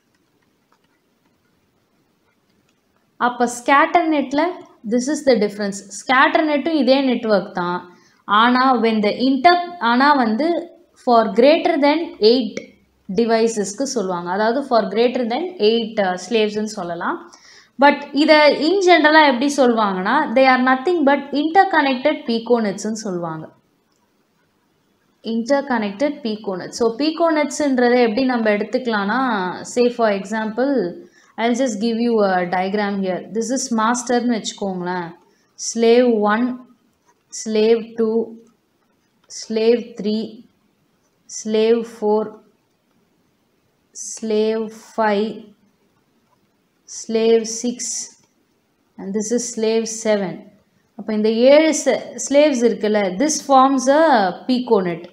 அப்போ ஸ்கேட்டர் நெட்டில் this is the difference scatter நெட்டும் இதே நெட்ஒர்க் தான் ஆனால் வென் த இன்டர் ஆனால் வந்து ஃபார் கிரேட்டர் தென் எயிட் டிவைசஸ்க்கு சொல்லுவாங்க அதாவது ஃபார் கிரேட்டர் தென் எயிட் ஸ்லேவ்ஸ்ன்னு சொல்லலாம் பட் இதை இன் ஜென்ரலாக எப்படி சொல்லுவாங்கன்னா they are nothing but interconnected பீகோனெட்ஸ்ன்னு சொல்லுவாங்க இன்டர் கனெக்டட் பீகோனெட்ஸ் ஸோ பீகோனெட்ஸுன்றதை எப்படி நம்ம எடுத்துக்கலாம்னா say for example I just give you a diagram here this is மாஸ்டர்னு வச்சுக்கோங்களேன் slave one slave 2 slave 3 slave 4 slave 5 slave 6 and this is slave 7 அப்போ இந்த ஏழு ஸ்லேவ்ஸ் இருக்குல்ல this forms a piconet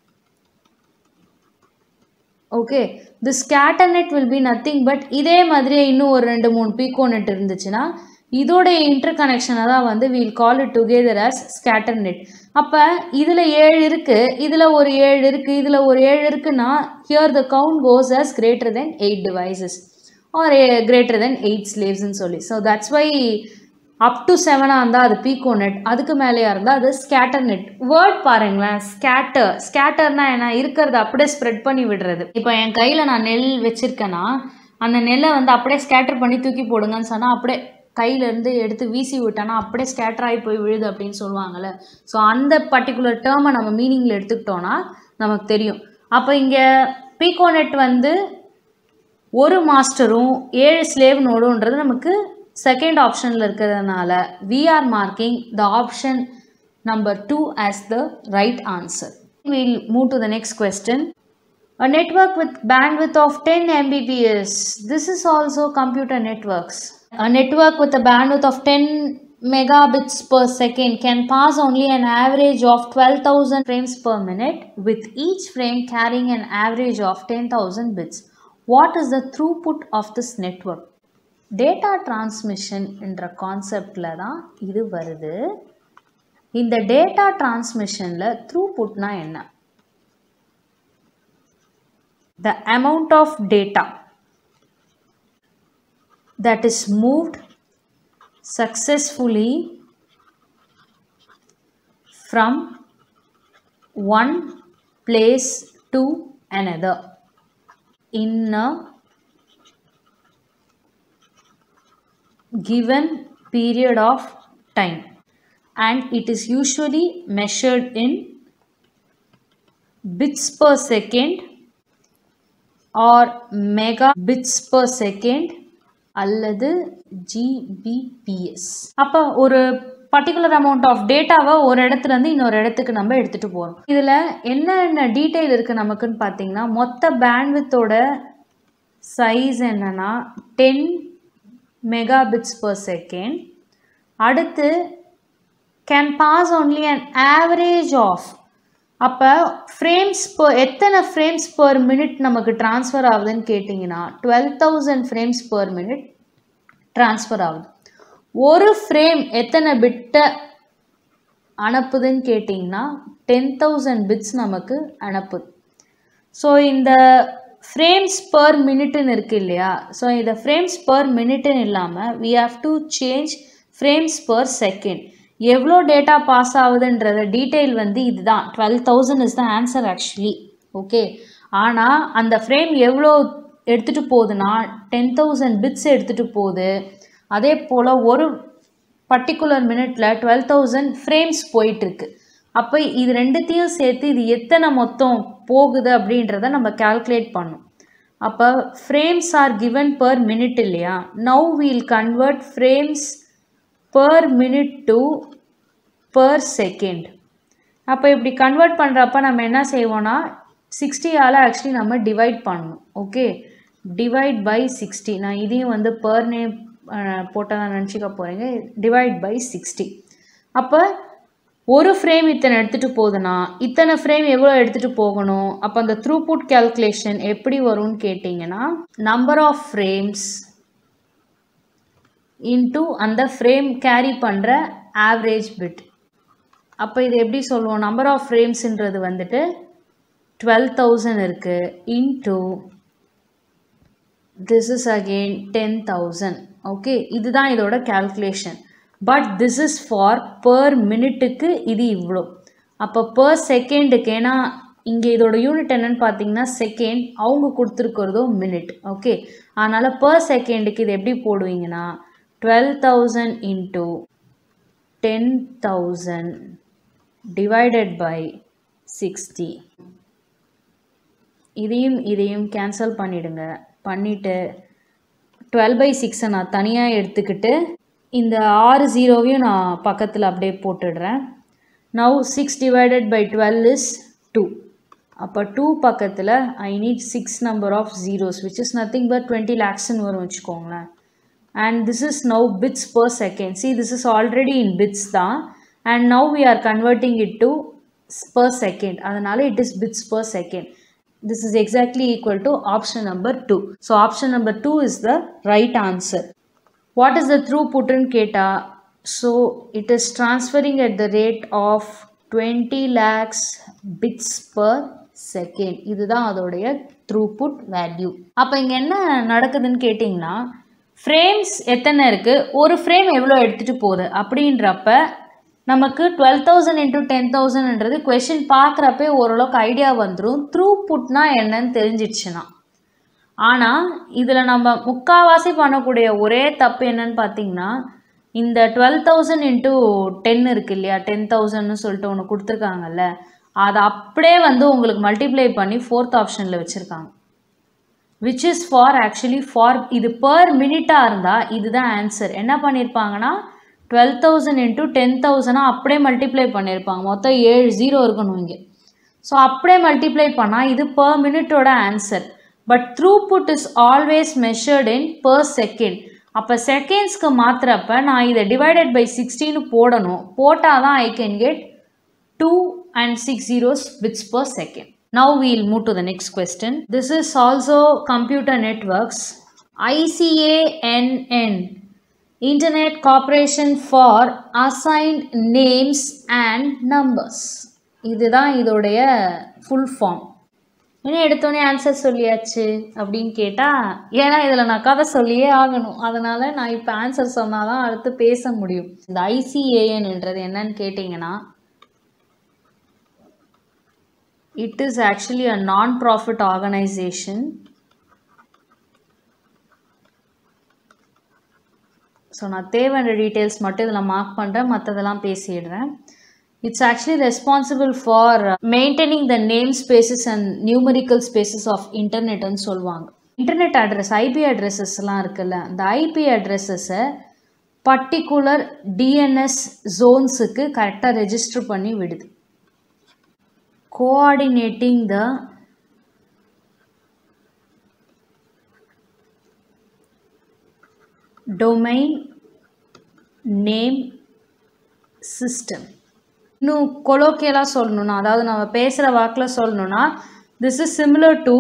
okay the scatter net will be nothing but இதே மாதிரியே இன்னும் ஒரு ரெண்டு மூணு பீகோனெட் இருந்துச்சுன்னா இதோடைய இன்டர் கனெக்ஷனை தான் வந்து we'll call it together as scatter net அப்போ இதில் ஏழு இருக்குது இதில் ஒரு ஏழு இருக்குது இதில் ஒரு ஏழு இருக்குன்னா here the count goes as greater than eight devices are greater than eight ஸ்லேவ்ஸ்ன்னு சொல்லி so that's why up to செவனாக இருந்தால் அது பீகோ நெட் அதுக்கு மேலேயா இருந்தால் அது ஸ்கேட்டர் நெட் வேர்ட் பாருங்களேன் ஸ்கேட்டர் ஸ்கேட்டர்னா என்ன இருக்கிறத அப்படியே ஸ்ப்ரெட் பண்ணி விடுறது இப்போ என் கையில் நான் நெல் வச்சுருக்கேன்னா அந்த நெல்லை வந்து அப்படியே ஸ்கேட்டர் பண்ணி தூக்கி போடுங்கன்னு சொன்னால் அப்படியே கையிலேருந்து எடுத்து வீசி விட்டானா அப்படியே ஸ்கேட்டர் ஆகி போய் விழுது அப்படின்னு சொல்லுவாங்கள்ல ஸோ அந்த பர்டிகுலர் டேர்மை நம்ம மீனிங்கில் எடுத்துக்கிட்டோன்னா நமக்கு தெரியும் அப்போ இங்கே பீகோனெட் வந்து ஒரு மாஸ்டரும் ஏழு ஸ்லேவ் நோடுன்றது நமக்கு செகண்ட் ஆப்ஷனில் இருக்கிறதுனால we are marking the option number two as the right answer will move to the next question A network with bandwidth of 10 Mbps. This is also computer networks. A network with a bandwidth of 10 megabits per second can pass only an average of 12,000 frames per minute with each frame carrying an average of 10,000 bits. What is the throughput of this network? Data transmission என்ற கான்செப்டில் தான் இது வருது இந்த data டிரான்ஸ்மிஷனில் த்ரூபுட்னா என்ன the amount of data that is moved successfully from one place to another in a given period of time and it is usually measured in bits per second or megabits per second அல்லது Gbps அப்போ ஒரு particular amount of டேட்டாவை ஒரு இடத்துலேருந்து இன்னொரு இடத்துக்கு நம்ம எடுத்துகிட்டு போகிறோம் இதில் என்னென்ன டீட்டெயில் இருக்குது நமக்குன்னு பார்த்தீங்கன்னா மொத்த பேண்ட்வித்தோட சைஸ் என்னென்னா டென் மெகாபிட்ஸ் பர் செகண்ட் அடுத்து can pass only an average of அப்போ ஃப்ரேம்ஸ் per எத்தனை ஃப்ரேம்ஸ் per மினிட் நமக்கு ட்ரான்ஸ்ஃபர் ஆகுதுன்னு கேட்டிங்கன்னா twelve thousand frames per minute transfer ஆகுது ஒரு ஃப்ரேம் எத்தனை பிட்டை அனுப்புதுன்னு கேட்டிங்கன்னா டென் தௌசண்ட் பிட்ஸ் நமக்கு அனுப்புது ஸோ இந்த ஃப்ரேம்ஸ் per மினிட்னு இருக்கு இல்லையா ஸோ இந்த ஃப்ரேம்ஸ் per மினிட்னு இல்லாமல் we have to change frames per second எவ்வளோ டேட்டா பாஸ் ஆகுதுன்றத டீட்டெயில் வந்து இதுதான் twelve thousand is the answer actually okay ஆனால் அந்த ஃப்ரேம் எவ்வளோ எடுத்துகிட்டு போகுதுன்னா டென் தௌசண்ட் பிட்ஸ் எடுத்துகிட்டு போகுது அதே போல் ஒரு பர்டிகுலர் மினிட்ல டுவெல் தௌசண்ட் ஃப்ரேம்ஸ் போயிட்டுருக்கு அப்போ இது ரெண்டுத்தையும் சேர்த்து இது எத்தனை மொத்தம் போகுது அப்படின்றத நம்ம கால்குலேட் பண்ணணும் அப்போ frames are given per minute இல்லையா now we'll convert frames per minute to per second அப்போ இப்படி கன்வெர்ட் பண்ணுறப்ப நம்ம என்ன செய்வோம்னா சிக்ஸ்டியால் ஆக்சுவலி நம்ம டிவைட் பண்ணணும் ஓகே டிவைட் பை சிக்ஸ்டி நான் இதையும் வந்து பர் நேம் போட்டால் தான் நினச்சிக்க போகிறீங்க டிவைட் பை சிக்ஸ்டி அப்போ ஒரு ஃப்ரேம் இத்தனை எடுத்துகிட்டு போகுதுன்னா இத்தனை ஃப்ரேம் எவ்வளோ எடுத்துகிட்டு போகணும் அப்போ அந்த த்ரூபுட் கேல்குலேஷன் எப்படி வரும்னு கேட்டிங்கன்னா நம்பர் ஆஃப் ஃப்ரேம்ஸ் இன்ட்டு அந்த ஃப்ரேம் கேரி பண்ணுற ஆவரேஜ் பிட் அப்போ இது எப்படி சொல்லுவோம் நம்பர் ஆஃப் ஃப்ரேம்ஸுன்றது வந்துட்டு டுவெல் தௌசண்ட் இருக்குது into this is again ten thousand okay இதுதான் இதோட calculation but this is for per மினிட்டுக்கு இது இவ்வளோ அப்போ பர் செகண்டுக்கு ஏன்னா இங்கே இதோட யூனிட் என்னன்னு பார்த்தீங்கன்னா செகண்ட் அவங்க கொடுத்துருக்கிறதோ மினிட் ஓகே அதனால் பர் செகண்டுக்கு இது எப்படி போடுவீங்கன்னா twelve thousand into ten thousand divided by sixty இதையும் இதையும் கேன்சல் பண்ணிவிடுங்க பண்ணிவிட்டு டுவெல் பை சிக்ஸை நான் தனியாக எடுத்துக்கிட்டு இந்த ஆறு ஜீரோவையும் நான் பக்கத்தில் அப்படியே போட்டுடுறேன் now six divided by twelve is two அப்போ டூ பக்கத்தில் I need six number of zeros which is nothing but twenty லேக்ஸ்ன்னு வரும் வச்சுக்கோங்களேன் and this is now bits per second see this is already in bits தான் and now we are converting it to s- per second அதனால it is bits per second this is exactly equal to option number 2 so option number 2 is the right answer what is the throughput ன்னு கேட்டா so it is transferring at the rate of 20 lakhs bits per second இதுதான் அதோடைய throughput value அப்போ இங்கே என்ன நடக்குதுன்னு கேட்டிங்கன்னா frames எத்தனை இருக்குது ஒரு ஃப்ரேம் எவ்வளோ எடுத்துகிட்டு போகுது அப்படின்றப்ப நமக்கு டுவெல் தௌசண்ட் இன்ட்டு டென் தௌசண்ட்ன்றது கொஷின் பார்க்குறப்பே ஓரளவுக்கு ஐடியா வந்துடும் த்ரூ புட்னா என்னன்னு தெரிஞ்சிடுச்சுன்னா ஆனால் இதில் நம்ம முக்காவாசி பண்ணக்கூடிய ஒரே தப்பு என்னன்னு பார்த்தீங்கன்னா இந்த டுவெல் தௌசண்ட் இன்ட்டு டென் இருக்கு இல்லையா டென் தௌசண்ட்னு சொல்லிட்டு ஒன்று கொடுத்துருக்காங்கல்ல அதை அப்படியே வந்து உங்களுக்கு மல்டிப்ளை பண்ணி ஃபோர்த் ஆப்ஷனில் வச்சுருக்காங்க which is for actually for இது பர் மினிட்டாக இருந்தால் இதுதான் ஆன்சர் என்ன பண்ணியிருப்பாங்கன்னா டுவெல் தௌசண்ட் இன்ட்டு டென் தௌசண்டாக அப்படியே மல்டிப்ளை பண்ணியிருப்பாங்க மொத்தம் ஏழு ஜீரோ இருக்கணும் இங்கே ஸோ அப்படியே மல்டிப்ளை பண்ணால் இது per மினிட்டோட answer but throughput is always measured in per second அப்போ செகண்ட்ஸ்க்கு மாற்றுறப்ப நான் இதை டிவைடட் பை சிக்ஸ்டின்னு போடணும் போட்டால் தான் I can get two and six zeros bits per second. Now we'll move to the next question. This is also computer networks. ICANN Internet Corporation for Assigned Names and Numbers. இதுதான் இதோடைய full form என்ன எடுத்தோடனே answer சொல்லியாச்சு அப்படின்னு கேட்டால் ஏன்னா இதில் நான் கதை சொல்லியே ஆகணும் அதனால் நான் இப்போ ஆன்சர் சொன்னால் தான் அடுத்து பேச முடியும் இந்த ஐசிஏஎன்ன்றது என்னன்னு கேட்டிங்கன்னா it is actually a non-profit organization so நான் தேவையான டீட்டெயில்ஸ் மட்டும் இதில் மார்க் பண்ணுறேன் மற்றதெல்லாம் பேசிடுறேன் it's actually responsible for maintaining the name spaces and numerical spaces of இன்டர்நெட்னு சொல்லுவாங்க இன்டர்நெட் அட்ரஸ் ஐபி அட்ரஸஸ்லாம் இருக்குல்ல அந்த ஐபி அட்ரஸஸை பர்டிகுலர் டிஎன்எஸ் ஜோன்ஸுக்கு கரெக்டாக ரெஜிஸ்டர் பண்ணி விடுது coordinating the domain name system இன்னும் கொலோக்கியலாக சொல்லணும்னா அதாவது நம்ம பேசுகிற வாக்கில் சொல்லணும்னா this is similar to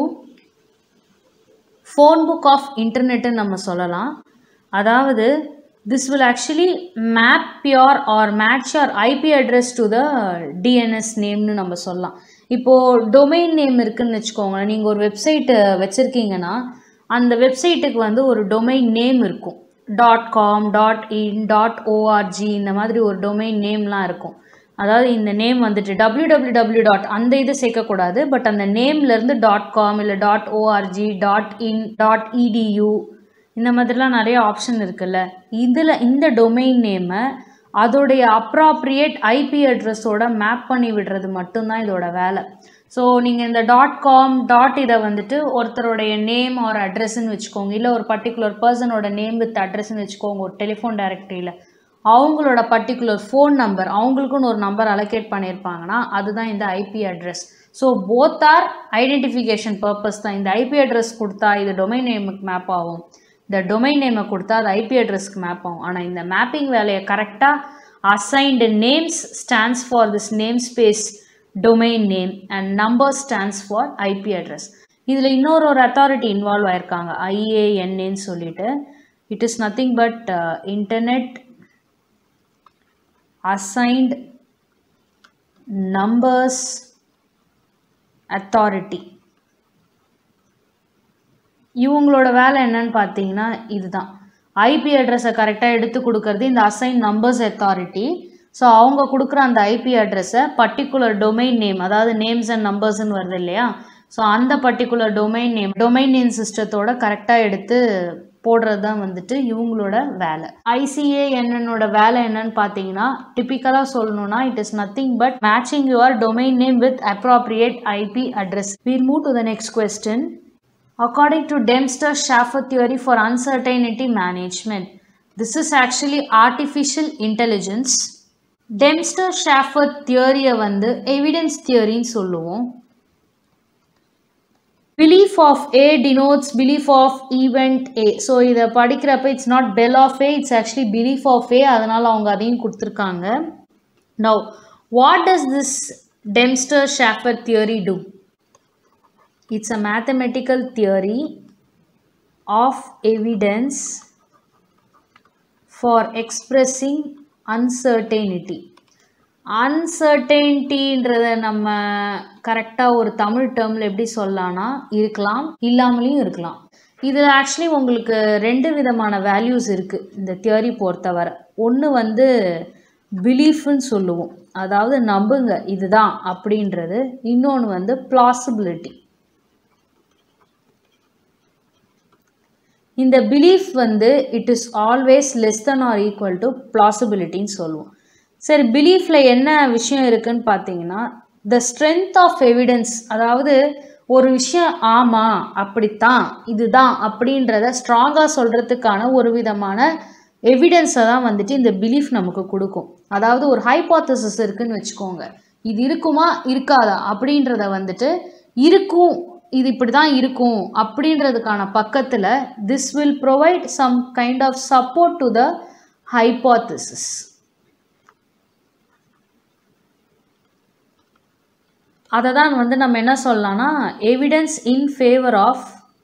phone book of இன்டர்நெட்டுன்னு நம்ம சொல்லலாம் அதாவது this will actually map your or match your IP address to the DNS நேம்னு நம்ம சொல்லலாம் இப்போது டொமைன் நேம் இருக்குன்னு வச்சுக்கோங்களேன் நீங்கள் ஒரு வெப்சைட்டு வச்சுருக்கீங்கன்னா அந்த வெப்சைட்டுக்கு வந்து ஒரு டொமைன் நேம் இருக்கும் dot com dot in dot ORG இந்த மாதிரி ஒரு டொமைன் நேம்லாம் இருக்கும் அதாவது இந்த நேம் வந்துட்டு டபிள்யூ டபிள்யூ டபிள்யூ டாட் அந்த இது சேர்க்கக்கூடாது பட் அந்த நேம்லேருந்து டாட் காம் இல்லை dot ORG dot in dot EDU இந்த மாதிரிலாம் நிறைய ஆப்ஷன் இருக்குல்ல இதில் இந்த டொமைன் நேமை அதோடைய அப்ராப்ரியேட் ஐபி அட்ரஸோட மேப் பண்ணி விடுறது மட்டும்தான் இதோட வேலை ஸோ நீங்கள் இந்த டாட் காம் டாட் இதை வந்துட்டு ஒருத்தருடைய நேம் ஒரு அட்ரஸ்ன்னு வச்சுக்கோங்க இல்லை ஒரு பர்டிகுலர் பர்சனோட நேம் வித் அட்ரஸ்ன்னு வச்சுக்கோங்க ஒரு டெலிஃபோன் டைரக்டரியில் அவங்களோட பர்டிகுலர் ஃபோன் நம்பர் அவங்களுக்குன்னு ஒரு நம்பர் அலோகேட் பண்ணியிருப்பாங்கன்னா அதுதான் இந்த IP address so both are identification purpose தான் இந்த ஐபி அட்ரஸ் கொடுத்தா இது டொமைன் நேமுக்கு மேப் ஆகும் இந்த டொமைன் நேமை கொடுத்தா அது ஐபி அட்ரஸ்க்கு மேப் ஆகும் ஆனால் இந்த மேப்பிங் வேலையை கரெக்டாக assigned names stands for this name space domain name and number stands for IP address இதில் இன்னொரு ஒரு அத்தாரிட்டி இன்வால்வ் ஆயிருக்காங்க ஐஏஎன்ஏன்னு சொல்லிட்டு it is nothing but internet assigned numbers authority இவங்களோட வேலை என்னன்னு பார்த்தீங்கன்னா இதுதான் ஐபி அட்ரஸை கரெக்டாக எடுத்து கொடுக்கறது இந்த அசைன் நம்பர்ஸ் அத்தாரிட்டி ஸோ அவங்க கொடுக்குற அந்த ஐபி அட்ரஸை பர்டிகுலர் டொமைன் நேம் அதாவது நேம்ஸ் அண்ட் நம்பர்ஸ்னு வருது இல்லையா ஸோ அந்த particular domain name domain name சிஸ்டத்தோட கரெக்டாக எடுத்து போடுறது தான் வந்துட்டு இவங்களோட வேலை ஐசிஏஎன்னோட வேலை என்னன்னு பார்த்தீங்கன்னா டிப்பிக்கலாக சொல்லணும்னா it is nothing but matching your domain name with appropriate IP address we'll move to the next question According to Dempster-Shafer theory for uncertainty management, this is actually artificial intelligence. Dempster Shafer தியரியை வந்து evidence தியரின்னு சொல்லுவோம் belief of A denotes belief of event A so இதை படிக்கிறப்ப it's not bel of A it's actually belief of A அதனால் அவங்க அதையும் கொடுத்துருக்காங்க now what does this Dempster Shafer theory do it's a mathematical theory of evidence for expressing uncertainty அன்சர்டென்ட்டின்றத நம்ம கரெக்டாக ஒரு தமிழ் டேர்மில் எப்படி சொல்லலாம்னா இருக்கலாம் இல்லாமலையும் இருக்கலாம் இதில் ஆக்சுவலி உங்களுக்கு ரெண்டு விதமான வேல்யூஸ் இருக்குது இந்த தியரி பொறுத்தவரை ஒன்று வந்து பிலீஃப்னு சொல்லுவோம் அதாவது நம்புங்க இதுதான் அப்படின்றது இன்னொன்று வந்து பிளாசிபிலிட்டி இந்த பிலீஃப் வந்து it is always less than or equal to பிளாசிபிலிட்டின்னு சொல்லுவோம் சரி பிலீஃபில் என்ன விஷயம் இருக்குன்னு பார்த்தீங்கன்னா த ஸ்ட்ரென்த் ஆஃப் எவிடன்ஸ் அதாவது ஒரு விஷயம் ஆமாம் அப்படித்தான் இதுதான் அப்படின்றத ஸ்ட்ராங்காக சொல்கிறதுக்கான ஒரு விதமான எவிடன்ஸை தான் வந்துட்டு இந்த பிலீஃப் நமக்கு கொடுக்கும் அதாவது ஒரு ஹைபாத்தசிஸ் இருக்குன்னு வச்சுக்கோங்க இது இருக்குமா இருக்காதா அப்படின்றத வந்துட்டு இருக்கும் இது இப்படி தான் இருக்கும் அப்படின்றதுக்கான பக்கத்தில் this will provide some kind of support to the hypothesis அதை தான் வந்து நம்ம என்ன சொல்லலாம்னா evidence in favour of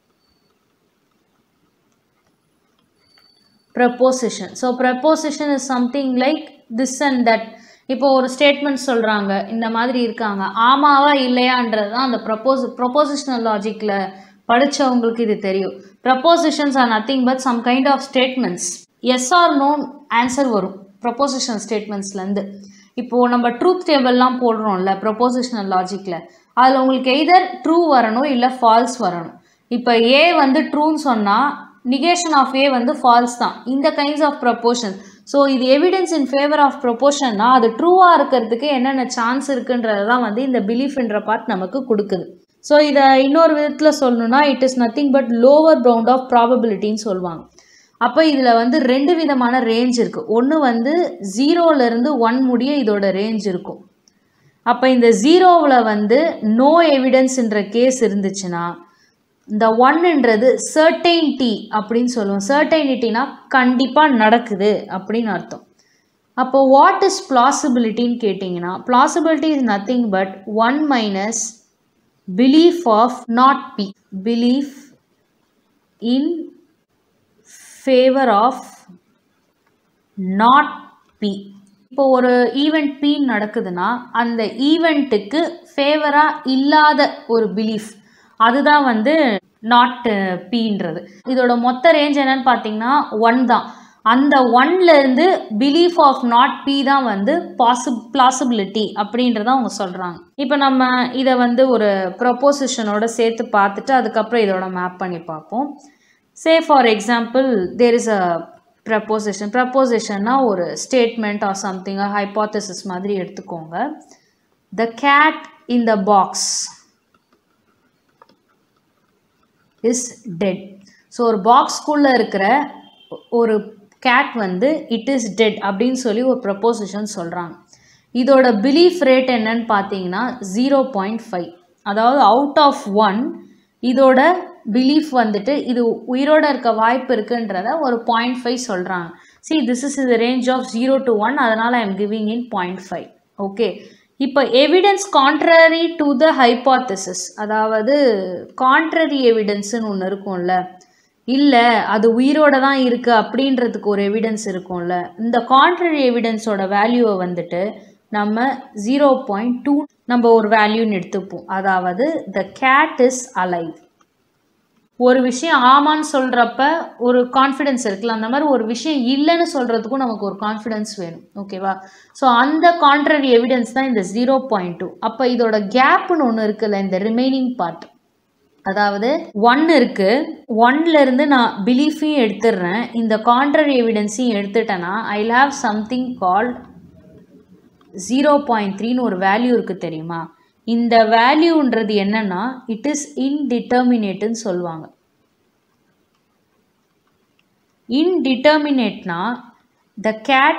proposition so proposition is something like this and that இப்போ ஒரு ஸ்டேட்மெண்ட் சொல்கிறாங்க இந்த மாதிரி இருக்காங்க ஆமாவா இல்லையான்றது தான் அந்த ப்ரப்போஸ் ப்ரொப்போசிஷனல் லாஜிக்கில் படித்தவங்களுக்கு இது தெரியும் propositions are nothing but some kind of statements yes or known answer வரும் ப்ரப்போசிஷன் ஸ்டேட்மெண்ட்ஸ்லேருந்து இப்போது நம்ம ட்ரூத் டேபிள்லாம் போடுறோம்ல ப்ரொப்போசிஷனல் லாஜிக்கில் அதில் உங்களுக்கு எய்தர் ட்ரூ வரணும் இல்லை ஃபால்ஸ் வரணும் இப்போ ஏ வந்து ட்ரூன்னு சொன்னால் நிகேஷன் ஆஃப் ஏ வந்து ஃபால்ஸ் தான் இந்த கைண்ட்ஸ் ஆஃப் ப்ரப்போஷன் ஸோ இது எவிடன்ஸ் இன் ஃபேவர் ஆஃப் ப்ரொப்போஷன்னா அது ட்ரூவாக இருக்கிறதுக்கு என்னென்ன சான்ஸ் இருக்குன்றது தான் வந்து இந்த பிலீஃப்ன்ற பார்ட் நமக்கு கொடுக்குது ஸோ இதை இன்னொரு விதத்தில் சொல்லணும்னா it is nothing but lower bound of ப்ராபபிலிட்டின்னு சொல்லுவாங்க அப்போ இதில் வந்து ரெண்டு விதமான ரேஞ்ச் இருக்குது ஒன்று வந்து ஜீரோலேருந்து ஒன் முடிய இதோட ரேஞ்ச் இருக்கும் அப்போ இந்த ஜீரோவில் வந்து நோ எவிடன்ஸ்ன்ற கேஸ் இருந்துச்சுன்னா இந்த ஒன்னுன்றது சர்டைன்டி அப்படின்னு சொல்லுவோம் சர்டைனிட்டினா கண்டிப்பாக நடக்குது அப்படின்னு அர்த்தம் அப்போ வாட் இஸ் பிளாசிபிலிட்டின்னு கேட்டிங்கன்னா plausibility is nothing but one minus belief of not P belief in favour of not P இப்போ ஒரு ஈவெண்ட் பி நடக்குதுன்னா அந்த ஈவெண்ட்டுக்கு ஃபேவராக இல்லாத ஒரு பிலீஃப் அதுதான் வந்து நாட் பீன்றது இதோட மொத்த ரேஞ்ச் என்னன்னு பார்த்தீங்கன்னா ஒன் தான் அந்த ஒன்லேருந்து பிலீஃப் ஆஃப் நாட் பி தான் வந்து பாசிப் பிளாசிபிலிட்டி அப்படின்றத அவங்க சொல்கிறாங்க இப்போ நம்ம இதை வந்து ஒரு ப்ரொப்போசிஷனோட சேர்த்து பார்த்துட்டு அதுக்கப்புறம் இதோட மேப் பண்ணி பார்ப்போம் say for example there is a proposition ப்ரப்போசிஷன்னா ஒரு ஸ்டேட்மெண்ட் ஆர் சம்திங் ஹைப்பாத்தசிஸ் மாதிரி எடுத்துக்கோங்க the cat in the box is dead so ஒரு பாக்ஸ்குள்ளே இருக்கிற ஒரு கேட் வந்து இட் இஸ் டெட் அப்படின்னு சொல்லி ஒரு ப்ரப்போசிஷன் சொல்கிறாங்க இதோட பிலீஃப் ரேட் என்னன்னு பார்த்தீங்கன்னா ஜீரோ பாயிண்ட் ஃபைவ் அதாவது அவுட் ஆஃப் ஒன் இதோட பிலீஃப் வந்துட்டு இது உயிரோட இருக்க வாய்ப்பு இருக்குன்றத ஒரு பாயிண்ட் ஃபைவ் சொல்கிறாங்க சி திஸ் இஸ் இந்த range of zero to one அதனால் I am giving in point five okay இப்போ evidence contrary to the hypothesis அதாவது கான்ட்ரரி எவிடன்ஸுன்னு ஒன்று இருக்கும்ல இல்லை அது உயிரோட தான் இருக்குது அப்படின்றதுக்கு ஒரு எவிடன்ஸ் இருக்கும்ல இந்த கான்ட்ரரி எவிடன்ஸோட வேல்யூவை வந்துட்டு நம்ம ஜீரோ பாயிண்ட் டூ நம்ம ஒரு வேல்யூன்னு எடுத்துப்போம் அதாவது த கேட் இஸ் அலைவ் ஒரு விஷயம் ஆமான்னு சொல்கிறப்ப ஒரு கான்ஃபிடென்ஸ் இருக்குல்ல அந்த மாதிரி ஒரு விஷயம் இல்லைன்னு சொல்கிறதுக்கும் நமக்கு ஒரு கான்ஃபிடென்ஸ் வேணும் ஓகேவா ஸோ அந்த கான்ட்ரரி எவிடன்ஸ் தான் இந்த ஜீரோ பாயிண்ட் டூ அப்போ இதோட கேப்னு ஒன்று இருக்குல்ல இந்த ரிமைனிங் பார்ட் அதாவது ஒன் இருக்குது ஒன்லேருந்து நான் பிலீஃபையும் எடுத்துடுறேன் இந்த கான்ட்ரரி எவிடன்ஸையும் எடுத்துட்டேன்னா I have something called zero point த்ரீன்னு ஒரு வேல்யூ இருக்குது தெரியுமா இந்த வேல்யூன்றது என்னன்னா இட் இஸ் இன்டிட்டர்மினேட்டுன்னு சொல்லுவாங்க இன்டிட்டர்மினேட்னா the cat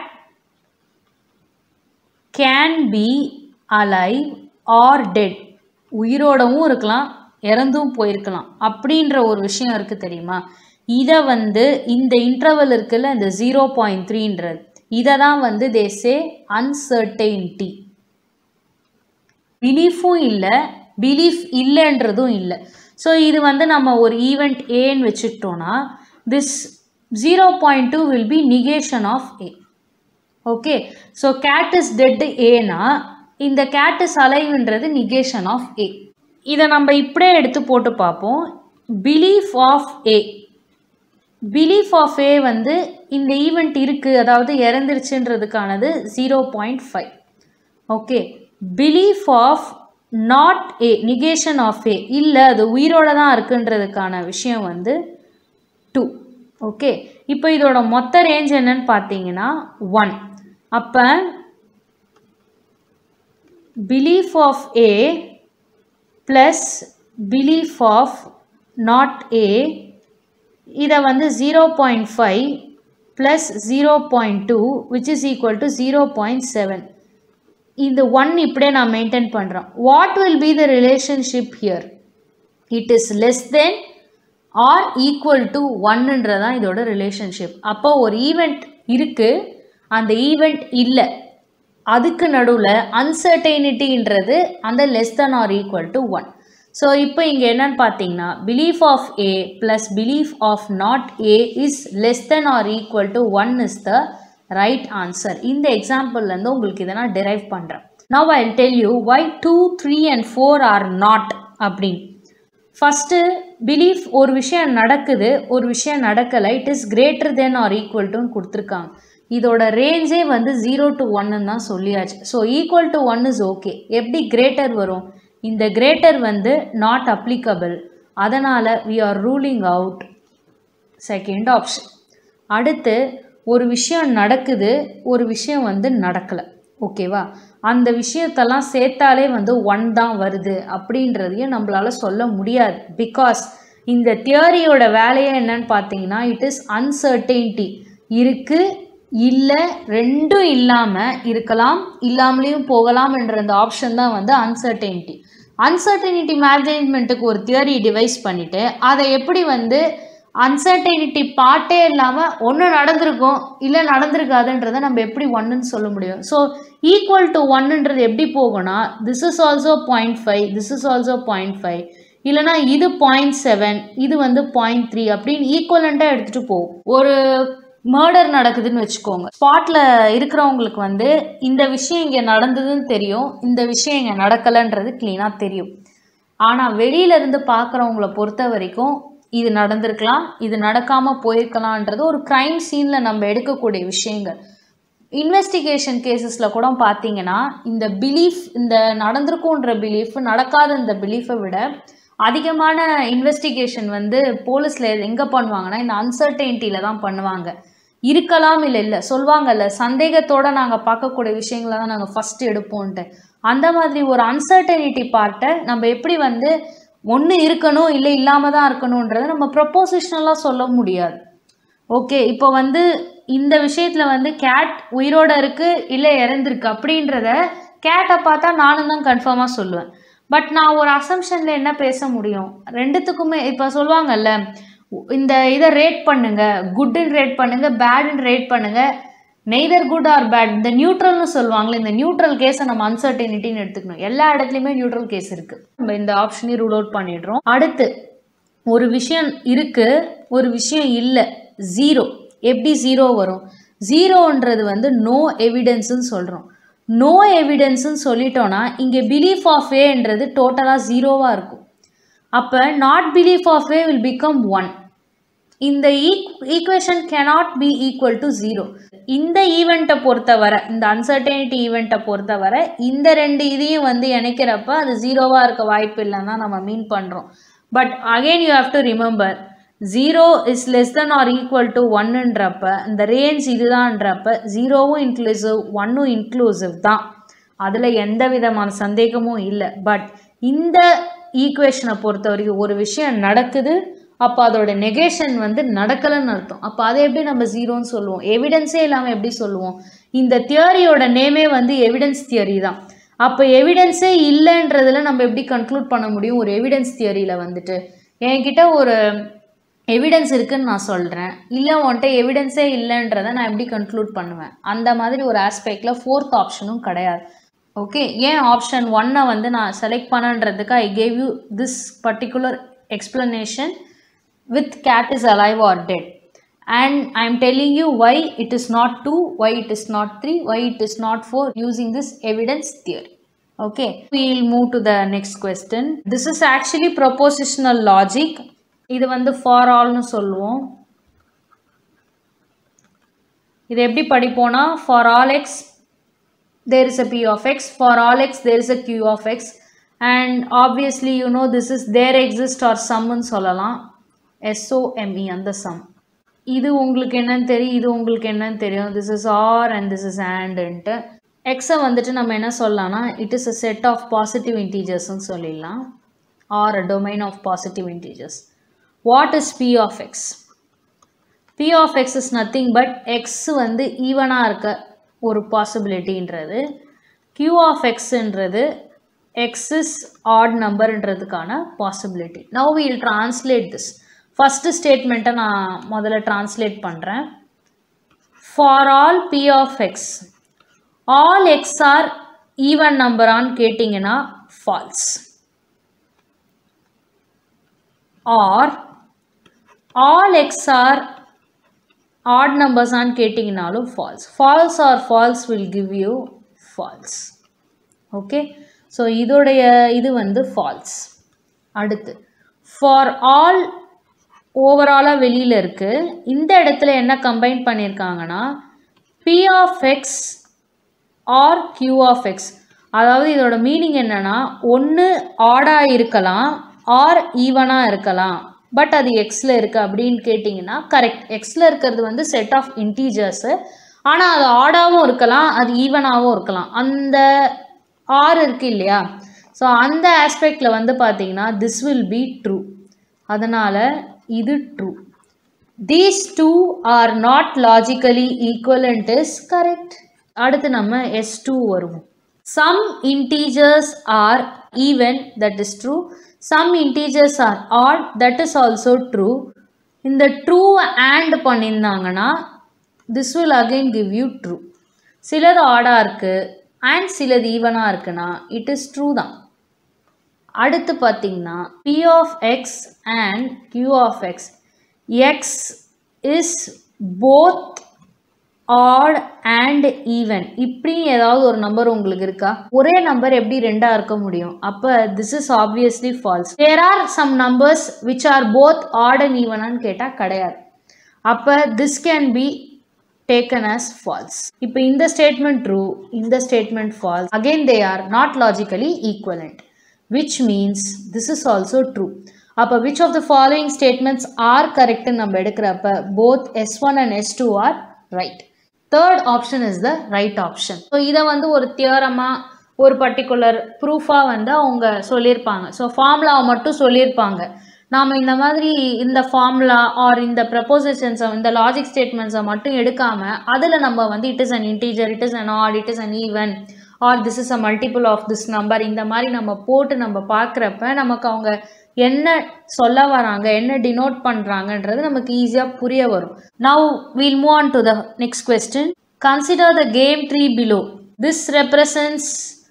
can be alive or dead உயிரோடவும் இருக்கலாம் இறந்தும் போயிருக்கலாம் அப்படின்ற ஒரு விஷயம் இருக்குது தெரியுமா இதை வந்து இந்த இன்டர்வல் இருக்குல்ல இந்த ஜீரோ பாயிண்ட் த்ரீன்றது இதை தான் வந்து தேசே அன்சர்டெயின்டி பிலீஃபும் இல்லை பிலீஃப் இல்லைன்றதும் இல்லை ஸோ இது வந்து நம்ம ஒரு ஈவெண்ட் ஏன்னு வச்சுக்கிட்டோன்னா this zero point two will be negation of A okay so cat is dead ஏனா இந்த கேட் இஸ் அலைவ்ன்றது நிகேஷன் ஆஃப் ஏ இதை நம்ம இப்படியே எடுத்து போட்டு பார்ப்போம் belief of A belief of A வந்து இந்த ஈவெண்ட் இருக்குது அதாவது இறந்துருச்சுன்றதுக்கானது zero point five okay belief of not A negation of A இல்லை அது உயிரோட தான் இருக்குன்றதுக்கான விஷயம் வந்து டூ ஓகே இப்போ இதோட மொத்த ரேஞ்ச் என்னன்னு பார்த்தீங்கன்னா ஒன் அப்போ belief of A plus belief of not A இதை வந்து zero point five plus zero point two which is equal to zero point seven இந்த ஒன் இப்படியே நான் மெயின்டைன் பண்ணுறேன் what will be the relationship here it is less than or equal to ஒன்னுன்றதான் இதோட relationship அப்போ ஒரு ஈவெண்ட் இருக்குது அந்த ஈவெண்ட் இல்லை அதுக்கு நடுவில் அன்சர்டைனிட்டின்றது அந்த less than or equal to one so இப்போ இங்கே என்னன்னு பார்த்தீங்கன்னா belief of A plus belief of not A is less than or equal to one is the right answer இந்த எக்ஸாம்பிள்லேருந்து உங்களுக்கு இதை நான் டெரைவ் பண்ணுறேன் now I tell you why two three and four are not அப்படின்னு first belief ஒரு விஷயம் நடக்குது ஒரு விஷயம் நடக்கலை it is greater than or equal டுன்னு கொடுத்துருக்காங்க இதோட ரேஞ்சே வந்து ஜீரோ டு ஒன்னு தான் சொல்லியாச்சு so equal to one is okay எப்படி கிரேட்டர் வரும் இந்த கிரேட்டர் வந்து நாட் அப்ளிகபிள் அதனால் we are ruling out second option அடுத்து ஒரு விஷயம் நடக்குது ஒரு விஷயம் வந்து நடக்கலை ஓகேவா அந்த விஷயத்தெல்லாம் சேர்த்தாலே வந்து ஒன் தான் வருது அப்படின்றதையும் நம்மளால் சொல்ல முடியாது பிகாஸ் இந்த தியரியோட வேலையே என்னன்னு பார்த்தீங்கன்னா இட் இஸ் அன்சர்டெயின்டி இருக்குது இல்லை ரெண்டும் இல்லாமல் இருக்கலாம் இல்லாமலேயும் போகலாம் என்ற அந்த ஆப்ஷன் தான் வந்து அன்சர்டெயின்டி அன்சர்டெனிட்டி மேனேஜ்மெண்ட்டுக்கு ஒரு தியரி டிவைஸ் பண்ணிவிட்டு அதை எப்படி வந்து அன்சர்டெனிட்டி பார்ட்டே இல்லாமல் ஒன்று நடந்திருக்கும் இல்லை நடந்திருக்காதுன்றதை நம்ம எப்படி ஒன்றுன்னு சொல்ல முடியும் ஸோ ஈக்குவல் டு ஒன்னுன்றது எப்படி போகும்னா this is also point five this is also point five இல்லைனா இது பாயிண்ட் செவன் இது வந்து பாயிண்ட் த்ரீ அப்படின்னு ஈக்குவலண்ட்டாக எடுத்துகிட்டு போகும் ஒரு மர்டர் நடக்குதுன்னு வச்சுக்கோங்க ஸ்பாட்டில் இருக்கிறவங்களுக்கு வந்து இந்த விஷயம் இங்கே நடந்ததுன்னு தெரியும் இந்த விஷயம் இங்கே நடக்கலைன்றது க்ளீனாக தெரியும் ஆனால் வெளியிலேருந்து பார்க்குறவங்கள பொறுத்த வரைக்கும் இது நடந்திருக்கலாம் இது நடக்காமல் போயிருக்கலான்றது ஒரு க்ரைம் சீனில் நம்ம எடுக்கக்கூடிய விஷயங்கள் இன்வெஸ்டிகேஷன் கேசஸில் கூட பார்த்தீங்கன்னா இந்த பிலீஃப் இந்த நடந்திருக்குன்ற பிலீஃப் நடக்காத இந்த பிலீஃபை விட அதிகமான இன்வெஸ்டிகேஷன் வந்து போலீஸில் எங்கே பண்ணுவாங்கன்னா இந்த அன்சர்டெயின்ட்டியில் தான் பண்ணுவாங்க இருக்கலாம் இல்லை இல்லை சொல்லுவாங்கல்ல சந்தேகத்தோடு நாங்கள் பார்க்கக்கூடிய விஷயங்களை தான் நாங்கள் ஃபஸ்ட்டு எடுப்போன்ட்டு அந்த மாதிரி ஒரு அன்சர்டனிட்டி பார்ட்டை நம்ம எப்படி வந்து ஒன்று இருக்கணும் இல்லை இல்லாமல் தான் இருக்கணுன்றதை நம்ம ப்ரொப்போசிஷனலாக சொல்ல முடியாது ஓகே இப்போ வந்து இந்த விஷயத்தில் வந்து கேட் உயிரோட இருக்குது இல்லை இறந்துருக்கு அப்படின்றத கேட்டை பார்த்தா நானும் தான் கன்ஃபார்மாக சொல்லுவேன் பட் நான் ஒரு அசம்ஷனில் என்ன பேச முடியும் ரெண்டுத்துக்குமே இப்போ சொல்லுவாங்கல்ல இந்த இதை ரேட் பண்ணுங்க குட்டுன்னு ரேட் பண்ணுங்க பேடுன்னு ரேட் பண்ணுங்க நெய்தர் குட் ஆர் பேட் இந்த நியூட்ரல்னு சொல்லுவாங்களே இந்த நியூட்ரல் கேஸை நம்ம அன்சர்டனிட்டின்னு எடுத்துக்கணும் எல்லா இடத்துலையுமே நியூட்ரல் கேஸ் இருக்குது நம்ம இந்த ஆப்ஷனையும் ரூல் அவுட் பண்ணிடுறோம் அடுத்து ஒரு விஷயம் இருக்குது ஒரு விஷயம் இல்லை ஜீரோ எப்படி ஜீரோ வரும் ஜீரோன்றது வந்து நோ எவிடன்ஸ்னு சொல்கிறோம் நோ எவிடன்ஸ்னு சொல்லிட்டோன்னா இங்கே பிலீஃப் ஆஃப் ஏன்றது டோட்டலாக ஜீரோவாக இருக்கும் அப்போ not belief of A will become one இந்த equation cannot be equal to zero இந்த ஈவெண்ட்டை பொறுத்தவரை இந்த அன்சர்டனிட்டி ஈவெண்ட்டை பொறுத்தவரை இந்த ரெண்டு இதையும் வந்து இணைக்கிறப்ப அது ஜீரோவாக இருக்க வாய்ப்பு இல்லைன்னு தான் நம்ம மீன் பண்ணுறோம் but again you have to remember zero is less than or equal to ஒன்னுன்றப்ப இந்த ரேஞ்ச் இதுதான்றப்ப ஜீரோவும் இன்க்ளூசிவ் ஒன்னும் இன்க்ளூசிவ் தான் அதில் எந்த விதமான சந்தேகமும் இல்லை பட் இந்த ஈக்குவேஷனை பொறுத்த வரைக்கும் ஒரு விஷயம் நடக்குது அப்போ அதோட நெகேஷன் வந்து நடக்கலைன்னு அர்த்தம் அப்போ அதை எப்படி நம்ம ஜீரோன்னு சொல்லுவோம் எவிடன்ஸே இல்லாமல் எப்படி சொல்லுவோம் இந்த தியரியோட நேமே வந்து எவிடன்ஸ் தியரி தான் அப்போ எவிடன்ஸே இல்லைன்றதுல நம்ம எப்படி கன்க்ளூட் பண்ண முடியும் ஒரு எவிடன்ஸ் தியரியில் வந்துட்டு என்கிட்ட ஒரு எவிடன்ஸ் இருக்குன்னு நான் சொல்கிறேன் இல்லை உன்ட்ட எவிடன்ஸே இல்லைன்றதை நான் எப்படி கன்க்ளூட் பண்ணுவேன் அந்த மாதிரி ஒரு ஆஸ்பெக்டில் ஃபோர்த் ஆப்ஷனும் கிடையாது ஓகே ஏன் ஆப்ஷன் ஒன்னை வந்து நான் செலக்ட் பண்ணன்றதுக்கு I gave you this particular explanation with cat is alive or dead and i am telling you why it is not 2 why it is not 3 why it is not 4 using this evidence theory okay we'll move to the next question this is actually propositional logic இது வந்து for ஆல்னு சொல்லுவோம் இது எப்படி படிப்போம்னா for all X there is a p of x for all x there is a q of x and obviously you know this is there exist or sum ன்னு சொல்லலாம் SOME அந்த sum இது உங்களுக்கு என்னன்னு தெரியும் இது உங்களுக்கு என்னன்னு தெரியும் this is or and this is andன்ட்டு எக்ஸை வந்துட்டு நம்ம என்ன சொல்லலாம்னா it is a set of positive integersன்னு சொல்லிடலாம் or a domain of positive integers what is p of x p of x is nothing but x வந்து ஈவனாக இருக்க ஒரு பாசிபிலிட்டின்றது q of xன்றது x is odd numberன்றதுக்கான பாசிபிலிட்டி now we will translate this first ஸ்டேட்மெண்ட்டை நான் முதல்ல ட்ரான்ஸ்லேட் பண்ணுறேன் for all P of X all X are even நம்பரான்னு கேட்டிங்கன்னா false or all X are odd நம்பர்ஸான்னு கேட்டிங்கனாலும் false false or false will give you false okay so இதோடைய இது வந்து ஃபால்ஸ் அடுத்து ஃபார் ஆல் ஓவராலாக வெளியில் இருக்குது இந்த இடத்துல என்ன கம்பைன் பண்ணியிருக்காங்கன்னா P of X or Q of X அதாவது இதோட மீனிங் என்னென்னா ஒன்று ஆடாக இருக்கலாம் ஆர் ஈவனாக இருக்கலாம் பட் அது எக்ஸில் இருக்குது அப்படின்னு கேட்டிங்கன்னா கரெக்ட் எக்ஸில் இருக்கிறது வந்து செட் ஆஃப் இன்டீஜர்ஸு ஆனால் அது ஆடாகவும் இருக்கலாம் அது ஈவனாகவும் இருக்கலாம் அந்த ஆர் இருக்குது இல்லையா ஸோ அந்த ஆஸ்பெக்டில் வந்து பார்த்தீங்கன்னா திஸ் வில் பி ட்ரூ அதனால் இது true these two are not logically equivalent is correct அடுத்து நம்ம எஸ் டூ வருவோம் some integers are even that is true some integers are odd that is also true இந்த true and பண்ணியிருந்தாங்கன்னா this will again give you true சிலது ஆடாக இருக்குது and சிலது ஈவனாக இருக்குன்னா இட் இஸ் ட்ரூ தான் அடுத்து பார்த்தீங்கன்னா P of X and Q of X X is both odd and even இப்படி ஏதாவது ஒரு நம்பர் உங்களுக்கு இருக்கா ஒரே நம்பர் எப்படி ரெண்டா இருக்க முடியும் அப்போ this is obviously false there are some numbers which are both odd and ஈவனான்னு கேட்டால் கிடையாது அப்போ this can be taken as false இப்போ இந்த ஸ்டேட்மெண்ட் ட்ரூ இந்த statement false again they are not logically equivalent which means this is also true அப்போ which of the following statements are கரெக்ட்னு நம்ம எடுக்கிறப்ப both S one and S two are right third option is the right option so இதை வந்து ஒரு தியரமாக ஒரு particular ப்ரூஃபாக வந்து அவங்க சொல்லியிருப்பாங்க ஸோ ஃபார்முலாவை மட்டும் சொல்லியிருப்பாங்க நாம் இந்த மாதிரி இந்த ஃபார்முலா ஆர் இந்த ப்ரப்போசிஷன்ஸை இந்த லாஜிக் ஸ்டேட்மெண்ட்ஸை மட்டும் எடுக்காமல் அதில் நம்ம வந்து it is an integer it is an odd it is an even or this is a multiple of this number இந்த மாதிரி நம்ம போட்டு நம்ம பார்க்குறப்ப நமக்கு அவங்க என்ன சொல்ல வராங்க என்ன டினோட் பண்ணுறாங்கன்றது நமக்கு ஈஸியாக புரிய வரும் now we'll move on to the next question consider the game tree below this represents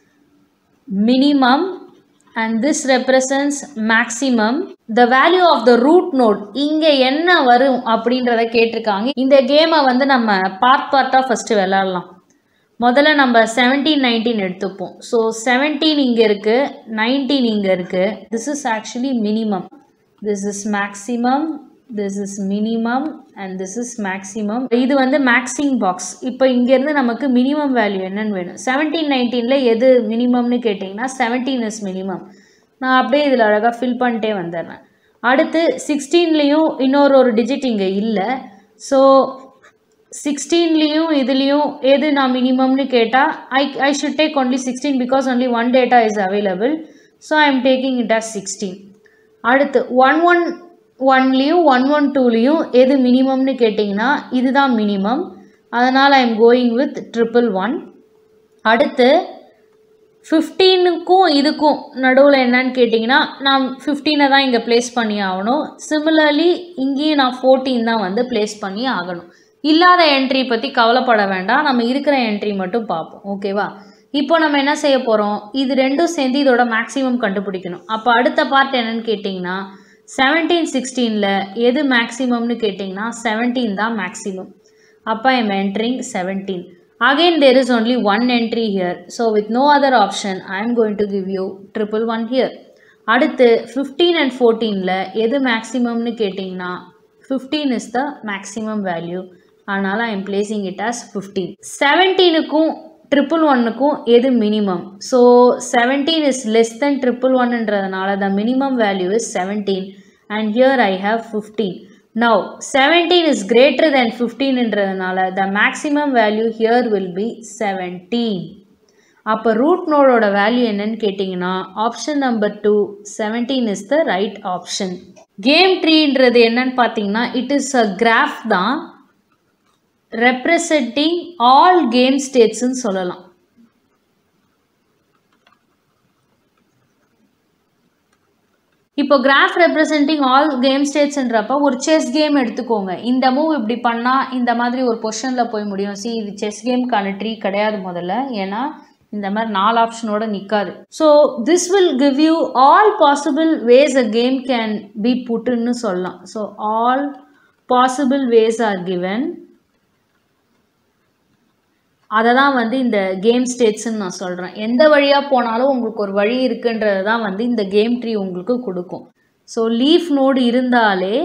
minimum and this represents maximum the value of the root node இங்கே என்ன வரும் அப்படின்றத கேட்டிருக்காங்க இந்த கேமை வந்து நம்ம பார்ட் பார்ட்டாக ஃபஸ்ட்டு விளாட்லாம் முதல்ல நம்ம செவன்டீன் நைன்டீன் எடுத்துப்போம் ஸோ செவன்டீன் இங்கே இருக்குது நைன்டீன் இங்கே இருக்குது this is actually minimum this is maximum this is minimum and this is maximum இது வந்து மேக்ஸிங் பாக்ஸ் இப்போ இங்கேருந்து நமக்கு மினிமம் வேல்யூ என்னன்னு வேணும் செவன்டீன் நைன்டீனில் எது மினிமம்னு கேட்டிங்கன்னா செவன்டீன் இஸ் மினிமம் நான் அப்படியே இதில் அழகாக ஃபில் பண்ணிட்டே வந்துடுறேன் அடுத்து சிக்ஸ்டீன்லேயும் இன்னொரு ஒரு டிஜிட் இங்கே இல்லை ஸோ சிக்ஸ்டீன்லேயும் இதுலேயும் எது நான் மினிமம்னு கேட்டால் I I should take only sixteen because only one data is available so I am taking it as sixteen அடுத்து ஒன் ஒன் ஒன்லேயும் ஒன் ஒன் டூலேயும் எது மினிமம்னு கேட்டிங்கன்னா இதுதான் மினிமம் அதனால் I am going with triple one அடுத்து ஃபிஃப்டீனுக்கும் இதுக்கும் நடுவில் என்னன்னு கேட்டிங்கன்னா நான் ஃபிஃப்டீனை தான் இங்கே ப்ளேஸ் பண்ணி ஆகணும் சிமிலர்லி இங்கேயும் நான் ஃபோர்டீன் தான் வந்து ப்ளேஸ் பண்ணி ஆகணும் இல்லாத என்ட்ரி பற்றி கவலைப்பட வேண்டாம் நம்ம இருக்கிற என்ட்ரி மட்டும் பார்ப்போம் ஓகேவா இப்போ நம்ம என்ன செய்ய போகிறோம் இது ரெண்டும் சேர்ந்து இதோட மேக்ஸிமம் கண்டுபிடிக்கணும் அப்போ அடுத்த பார்ட் என்னன்னு கேட்டிங்கன்னா செவன்டீன் சிக்ஸ்டீனில் எது மேக்ஸிமம்னு கேட்டிங்கன்னா செவன்டீன் தான் மேக்ஸிமம் அப்போ I'm entering seventeen again there is only one entry here so with no other option I am going to give you triple one here அடுத்து ஃபிஃப்டீன் அண்ட் ஃபோர்டீனில் எது மேக்ஸிமம்னு கேட்டிங்கன்னா fifteen is the maximum value அதனால் I am placing it as fifteen செவன்டீனுக்கும் triple ஒன்னுக்கும் எது minimum so seventeen is less than triple ஒன்ன்றதுனால the minimum value is seventeen and here I have fifteen now seventeen is greater than ஃபிஃப்டீன்ன்றதுனால the maximum value here will be seventeen அப்போ root நோடோட value என்னன்னு கேட்டிங்கன்னா option number two seventeen is the right option game ட்ரீன்றது என்னன்னு பார்த்தீங்கன்னா it is a graph தான் representing all game ஸ்டேட்ஸ்ன்னு சொல்லலாம் இப்போ கிராஃப் ரெப்ரசென்டிங் ஆல் கேம் ஸ்டேட்ஸ்ன்றப்ப ஒரு செஸ் கேம் எடுத்துக்கோங்க இந்த மூவ் இப்படி பண்ணால் இந்த மாதிரி ஒரு பொசிஷனில் போய் முடியும் சி இது செஸ் கேம்க்கான ட்ரீ கிடையாது முதல்ல ஏன்னா இந்த மாதிரி நாலு ஆப்ஷனோட நிற்காது so this will give you all possible ways a game can be புட்டுன்னு சொல்லலாம் so all possible ways are given அதை தான் வந்து இந்த கேம் ஸ்டேட்ஸ்ன்னு நான் சொல்கிறேன் எந்த வழியாக போனாலும் உங்களுக்கு ஒரு வழி இருக்குன்றது தான் வந்து இந்த கேம் ட்ரீ உங்களுக்கு கொடுக்கும் ஸோ லீஃப் நோடு இருந்தாலே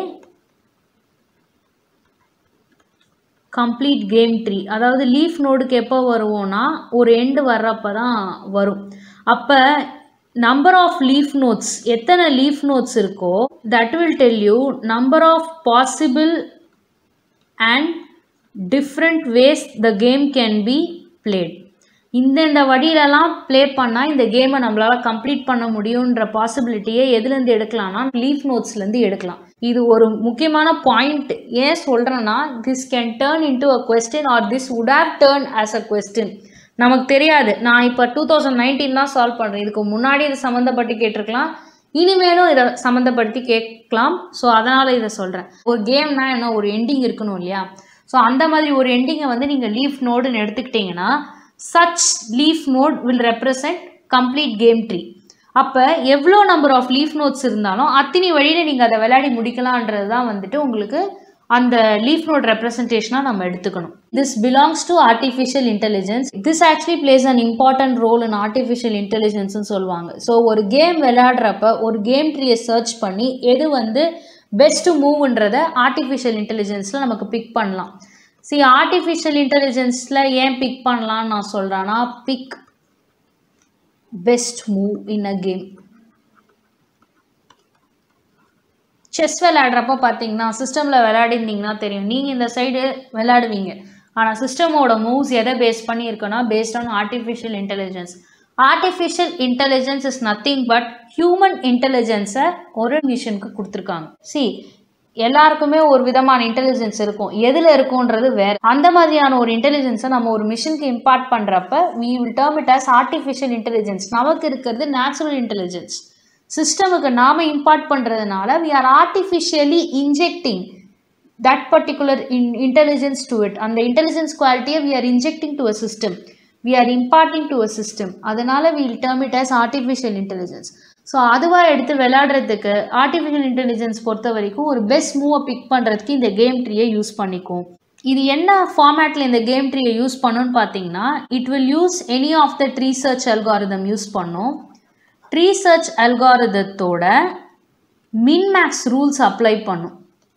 கம்ப்ளீட் கேம் ட்ரீ அதாவது லீஃப் நோடுக்கு எப்போ வருவோம்னா ஒரு எண்டு வர்றப்ப தான் வரும் அப்போ நம்பர் ஆஃப் லீஃப் நோட்ஸ் எத்தனை லீஃப் நோட்ஸ் இருக்கோ that will tell you number of possible and different ways the game can be played இந்தந்த வழியிலலாம் ப்ளே பண்ணால் இந்த கேமை நம்மளால் கம்ப்ளீட் பண்ண முடியுன்ற பாசிபிலிட்டியை எதுலேருந்து எடுக்கலாம்னா லீஃப் நோட்ஸ்லேருந்து எடுக்கலாம் இது ஒரு முக்கியமான பாயிண்ட் ஏன் சொல்கிறேன்னா this can turn into a question or this would have turn as a question நமக்கு தெரியாது நான் இப்போ டூ தௌசண்ட் நைன்டீன் தான் சால்வ் பண்ணுறேன் இதுக்கு முன்னாடி இது சம்மந்தப்பட்டு கேட்டிருக்கலாம் இனிமேலும் இதை சம்மந்தப்படுத்தி கேட்கலாம் ஸோ அதனால் இதை சொல்கிறேன் ஒரு கேம்னா என்ன ஒரு எண்டிங் இருக்கணும் இல்லையா ஸோ அந்த மாதிரி ஒரு எண்டிங்கை வந்து நீங்கள் லீஃப் நோடுன்னு எடுத்துக்கிட்டிங்கன்னா such leaf node will represent complete game tree அப்போ எவ்வளோ நம்பர் ஆஃப் லீஃப் நோட்ஸ் இருந்தாலும் அத்தனை வழியில் நீங்கள் அதை விளையாடி முடிக்கலான்றது தான் வந்துட்டு உங்களுக்கு அந்த லீஃப் நோட் ரெப்ரசன்டேஷனாக நம்ம எடுத்துக்கணும் this belongs to artificial intelligence this actually plays an important role in artificial இன்டெலிஜென்ஸ்னு சொல்லுவாங்க ஸோ ஒரு கேம் விளையாடுறப்ப ஒரு கேம் ட்ரீயை சர்ச் பண்ணி எது வந்து பெஸ்ட்டு மூவ்ன்றதை ஆர்டிஃபிஷியல் இன்டெலிஜென்ஸில் நமக்கு பிக் பண்ணலாம் சி ஆர்டிஃபிஷியல் இன்டெலிஜென்ஸில் ஏன் பிக் பண்ணலான்னு நான் சொல்கிறேன்னா pick best move in a game chess விளையாடுறப்ப பார்த்தீங்கன்னா சிஸ்டமில் விளையாடிருந்தீங்கன்னா தெரியும் நீங்கள் இந்த சைடு விளையாடுவீங்க ஆனால் சிஸ்டமோட மூவ்ஸ் எதை பேஸ் பண்ணி இருக்குன்னா based on artificial intelligence artificial intelligence is nothing but human இன்டெலிஜென்ஸை ஒரு மிஷினுக்கு கொடுத்துருக்காங்க சி எல்லாருக்குமே ஒரு விதமான இன்டெலிஜென்ஸ் இருக்கும் எதில் இருக்கும்ன்றது வேற அந்த மாதிரியான ஒரு இன்டெலிஜென்ஸை நம்ம ஒரு மிஷினுக்கு இம்பார்ட் பண்ணுறப்ப we will term it as artificial intelligence நமக்கு இருக்கிறது நேச்சுரல் இன்டெலிஜென்ஸ் சிஸ்டமுக்கு நாம் இம்பார்ட் பண்ணுறதுனால we are artificially injecting that particular in intelligence to it அந்த இன்டெலிஜென்ஸ் குவாலிட்டியை we are injecting to a system we are imparting to a system அதனால will term it as artificial intelligence so அதுவாக எடுத்து விளையாடுறதுக்கு artificial intelligence பொறுத்த வரைக்கும் ஒரு best மூவை big பண்ணுறதுக்கு இந்த கேம் ட்ரீயை யூஸ் பண்ணிக்கும் இது என்ன ஃபார்மேட்டில் இந்த கேம் ட்ரீயை யூஸ் பண்ணுன்னு பார்த்தீங்கன்னா it will use any of the tree search algorithm use பண்ணும் ட்ரீ சர்ச் அல்காரிதத்தோட மின்மேக்ஸ் ரூல்ஸ் அப்ளை பண்ணும்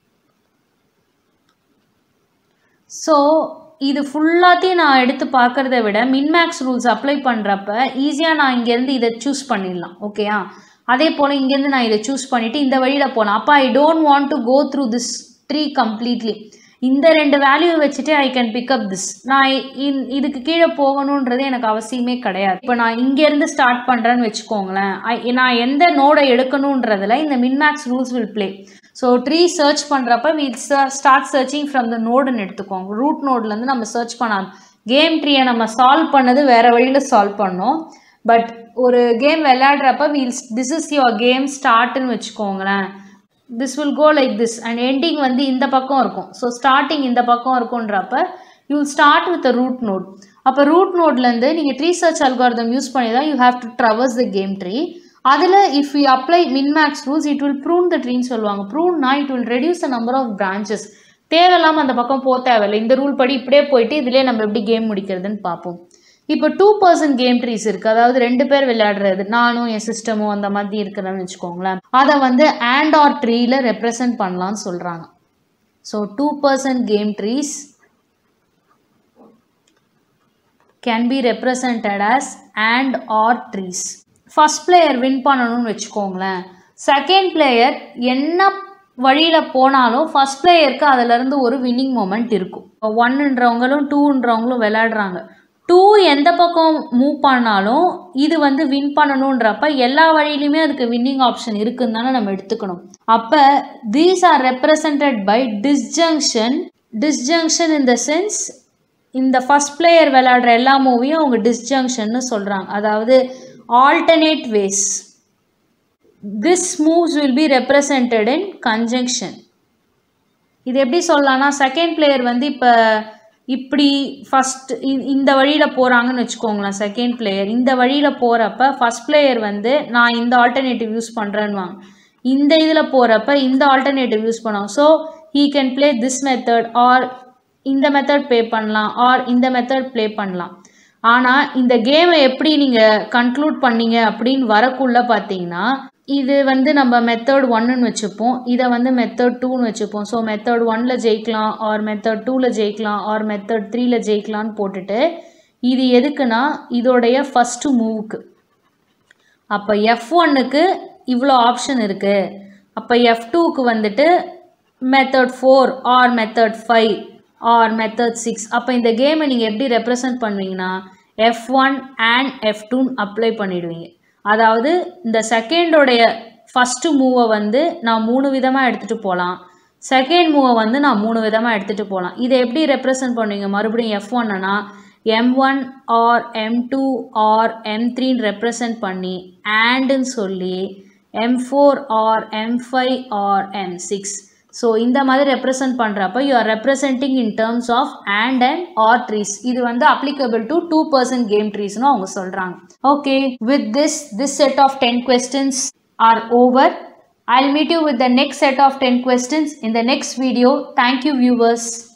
ஸோ இது ஃபுல்லாத்தையும் நான் எடுத்து பார்க்குறத விட மின்மேக்ஸ் ரூல்ஸ் அப்ளை பண்ணுறப்ப ஈஸியாக நான் இங்கேருந்து இதை சூஸ் பண்ணிடலாம் ஓகேயா அதே போல் இங்கேருந்து நான் இதை சூஸ் பண்ணிவிட்டு இந்த வழியில் போகலாம் அப்போ I don't want to go through this tree completely இந்த ரெண்டு வேல்யூ வச்சுட்டு ஐ கேன் பிக்கப் திஸ் நான் இ- இதுக்கு கீழே போகணுன்றது எனக்கு அவசியமே கிடையாது இப்போ நான் இங்கேருந்து ஸ்டார்ட் பண்ணுறேன்னு வச்சுக்கோங்களேன் I- நான் எந்த நோடை எடுக்கணுன்றதுல இந்த minmax rules will play so tree search பண்ணுறப்ப we start searching from the நோடுன்னு எடுத்துக்கோங்க ரூட் நோட்லேருந்து நம்ம சர்ச் பண்ணலாம் கேம் ட்ரீயை நம்ம சால்வ் பண்ணது வேறு வழியில் சால்வ் பண்ணோம் பட் ஒரு கேம் விளையாடுறப்ப we'll this is your game ஸ்டார்ட்னு வச்சுக்கோங்களேன் this will go like this and ending வந்து இந்த பக்கம் இருக்கும் ஸோ ஸ்டார்டிங் இந்த பக்கம் இருக்குன்றப்ப you will start with root node அப்போ ரூட் நோட்லேருந்து நீங்கள் ட்ரீ சர்ச் அல்காரதம் யூஸ் பண்ணி தான் you have to traverse the game tree அதில் if you apply minmax rules it will prune the ட்ரீன்னு சொல்லுவாங்க ப்ரூன்னா it will reduce the number of branches தேவையில்லாமல் அந்த பக்கம் போக தேவையில்லை இந்த ரூல் படி இப்படியே போயிட்டு இதிலே நம்ம எப்படி கேம் முடிக்கிறதுன்னு பார்ப்போம் இப்போ டூ பர்சன்ட் கேம் ட்ரீஸ் இருக்குது அதாவது ரெண்டு பேர் விளையாடுறது நானும் என் சிஸ்டமும் அந்த மாதிரி இருக்கிறேன்னு வச்சுக்கோங்களேன் அதை வந்து ஆண்ட் ஆர் ட்ரீல ரெப்ரசன்ட் பண்ணலாம்னு சொல்கிறாங்க so two person game trees can be represented as and or trees first player win பண்ணணும்னு வச்சுக்கோங்களேன் செகண்ட் பிளேயர் என்ன வழியில் போனாலும் ஃபஸ்ட் பிளேயருக்கு அதிலிருந்து ஒரு வின்னிங் மொமெண்ட் இருக்கும் ஒன்னுன்றவங்களும் டூன்றவங்களும் விளையாடுறாங்க டூ எந்த பக்கம் மூவ் பண்ணாலும் இது வந்து வின் பண்ணணுன்றப்ப எல்லா வழியிலுமே அதுக்கு வின்னிங் ஆப்ஷன் இருக்குன்னு தானே நம்ம எடுத்துக்கணும் அப்போ these are represented by disjunction disjunction in the sense இந்த ஃபஸ்ட் பிளேயர் விளையாடுற எல்லா மூவியும் அவங்க டிஸ்ஜங்ஷன்னு சொல்கிறாங்க அதாவது alternate ways this moves will be represented in conjunction இது எப்படி சொல்லலாம்னா செகண்ட் பிளேயர் வந்து இப்போ இப்படி ஃபஸ்ட் இந்த வழியில் போகிறாங்கன்னு வச்சுக்கோங்களேன் செகண்ட் பிளேயர் இந்த வழியில் போகிறப்ப ஃபஸ்ட் பிளேயர் வந்து நான் இந்த ஆல்டர்னேட்டிவ் யூஸ் பண்ணுறேன்னுவாங்க இந்த இதில் போகிறப்ப இந்த ஆல்டர்னேட்டிவ் யூஸ் பண்ணுவாங்க so he can play this method or இந்த மெத்தட் ப்ளே பண்ணலாம் ஆர் இந்த மெத்தட் ப்ளே பண்ணலாம் ஆனால் இந்த கேமை எப்படி நீங்கள் கன்க்ளூட் பண்ணீங்க அப்படின்னு வரக்குள்ளே பார்த்தீங்கன்னா இது வந்து நம்ம மெத்தட் ஒன்னுன்னு வச்சுப்போம் இதை வந்து மெத்தட் டூன்னு வச்சுப்போம் ஸோ மெத்தட் ஒனில் ஜெயிக்கலாம் ஆர் மெத்தட் டூவில் ஜெயிக்கலாம் ஆர் மெத்தட் த்ரீல ஜெயிக்கலான்னு போட்டுட்டு இது எதுக்குன்னா இதோடைய ஃபஸ்ட்டு மூவுக்கு அப்போ எஃப் ஒன்னுக்கு இவ்வளோ ஆப்ஷன் இருக்குது அப்போ எஃப் டூக்கு வந்துட்டு method four or method five or method six அப்போ இந்த கேமை நீங்கள் எப்படி ரெப்ரசன்ட் பண்ணுவீங்கன்னா எஃப் ஒன் அண்ட் எஃப் டூன்னு அப்ளை பண்ணிடுவீங்க அதாவது இந்த செகண்டோடைய ஃபஸ்ட்டு மூவை வந்து நான் மூணு விதமாக எடுத்துகிட்டு போகலாம் செகண்ட் மூவை வந்து நான் மூணு விதமாக எடுத்துகிட்டு போகலாம் இதை எப்படி ரெப்ரசன்ட் பண்ணுவீங்க மறுபடியும் எஃப் ஒன்னுனா M one or M two or M த்ரீன்னு ரெப்ரசன்ட் பண்ணி ஆண்டுன்னு சொல்லி M four or M five or M six so இந்த மாதிரி ரெப்ரசன்ட் பண்ணுறப்ப you are representing in terms of and and or trees இது வந்து applicable to two person game ட்ரீஸ்னு அவங்க சொல்கிறாங்க okay with this this set of ten questions are over I'll meet you with the next set of 10 questions in the next video. Thank you viewers.